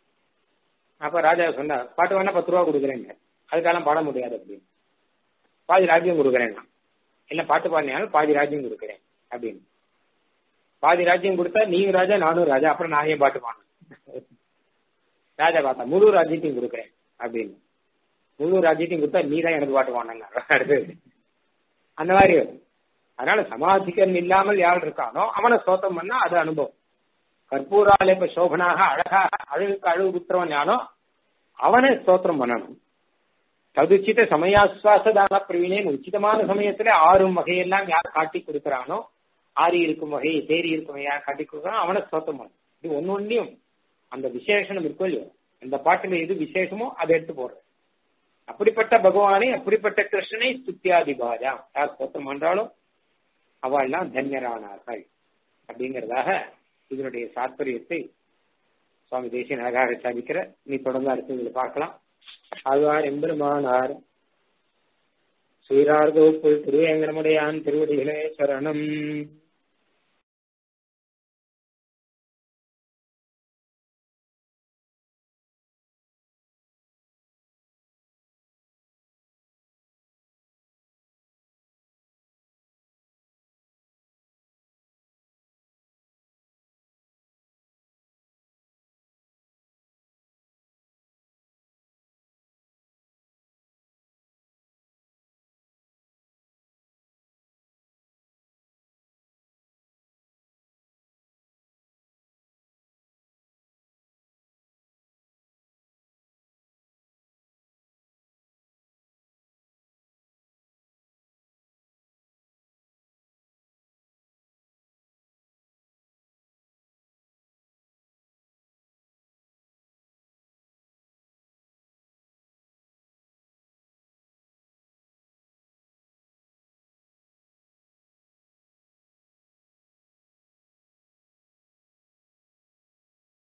அப்ப ராஜா சொன்னார் பாட்டு வேணா பத்து ரூபா கொடுக்குறேங்க அதுக்கெல்லாம் பாட முடியாது அப்படின்னு பாதி ராஜ்யம் கொடுக்குறேன் நான் இல்ல பாட்டு பாடினாலும் பாதி ராஜ்யம் கொடுக்குறேன் அப்படின்னு பாதி ராஜ்யம் கொடுத்தா நீங்க ராஜா நானும் ராஜா அப்புறம் நான் ஏன் பாட்டு பாடணும் ராஜா பார்த்தா முழு ராஜ்யத்தையும் கொடுக்குறேன் அப்படின்னு முழு ராஜ்யத்தையும் கொடுத்தா நீ தான் எனக்கு பாட்டு பாடினாங்க அடுத்தது அந்த மாதிரி அதனால சமாதிக்கன் இல்லாமல் யார் இருக்கானோ அவனை ஸ்தோத்திரம் பண்ணா அது அனுபவம் கற்பூரால இப்ப சோபனாக அழகாக அழகுக்கு அழகு குத்துறவன் யானோ அவனை ஸ்தோத்திரம் பண்ணணும் ததுச்சித சமயாஸ்வாசதான பிரவீனேன் உச்சிதமான சமயத்துல ஆறும் வகையெல்லாம் யார் காட்டி கொடுக்கிறானோ ஆறி இருக்கும் வகை தேறி இருக்கும் வகை யார் காட்டி கொடுக்குறானோ அவனை ஸ்தோத்திரம் பண்ணணும் இது ஒன்னு ஒன்னையும் அந்த விசேஷனம் இருக்கும் இல்லையோ அந்த பாட்டுல எது விசேஷமோ அதை எடுத்து போடுறது அப்படிப்பட்ட பகவானை அப்படிப்பட்ட கிருஷ்ணனை ஸ்துத்தியாதி பாஜா யார் ஸ்தோத்திரம் பண்றாலும் அவள்லாம் தன்யரானார்கள் அப்படிங்கிறதாக இதனுடைய தாற்பயத்தை சுவாமி தேசியன் அழகாக சாதிக்கிற நீ தொடர்ந்து அடுத்து பார்க்கலாம் ஆழ்வார் எம்பெருமானார் ஸ்ரீரார்கோப்புள் திருவேங்கரமுடையான் திருவடிகளே சரணம்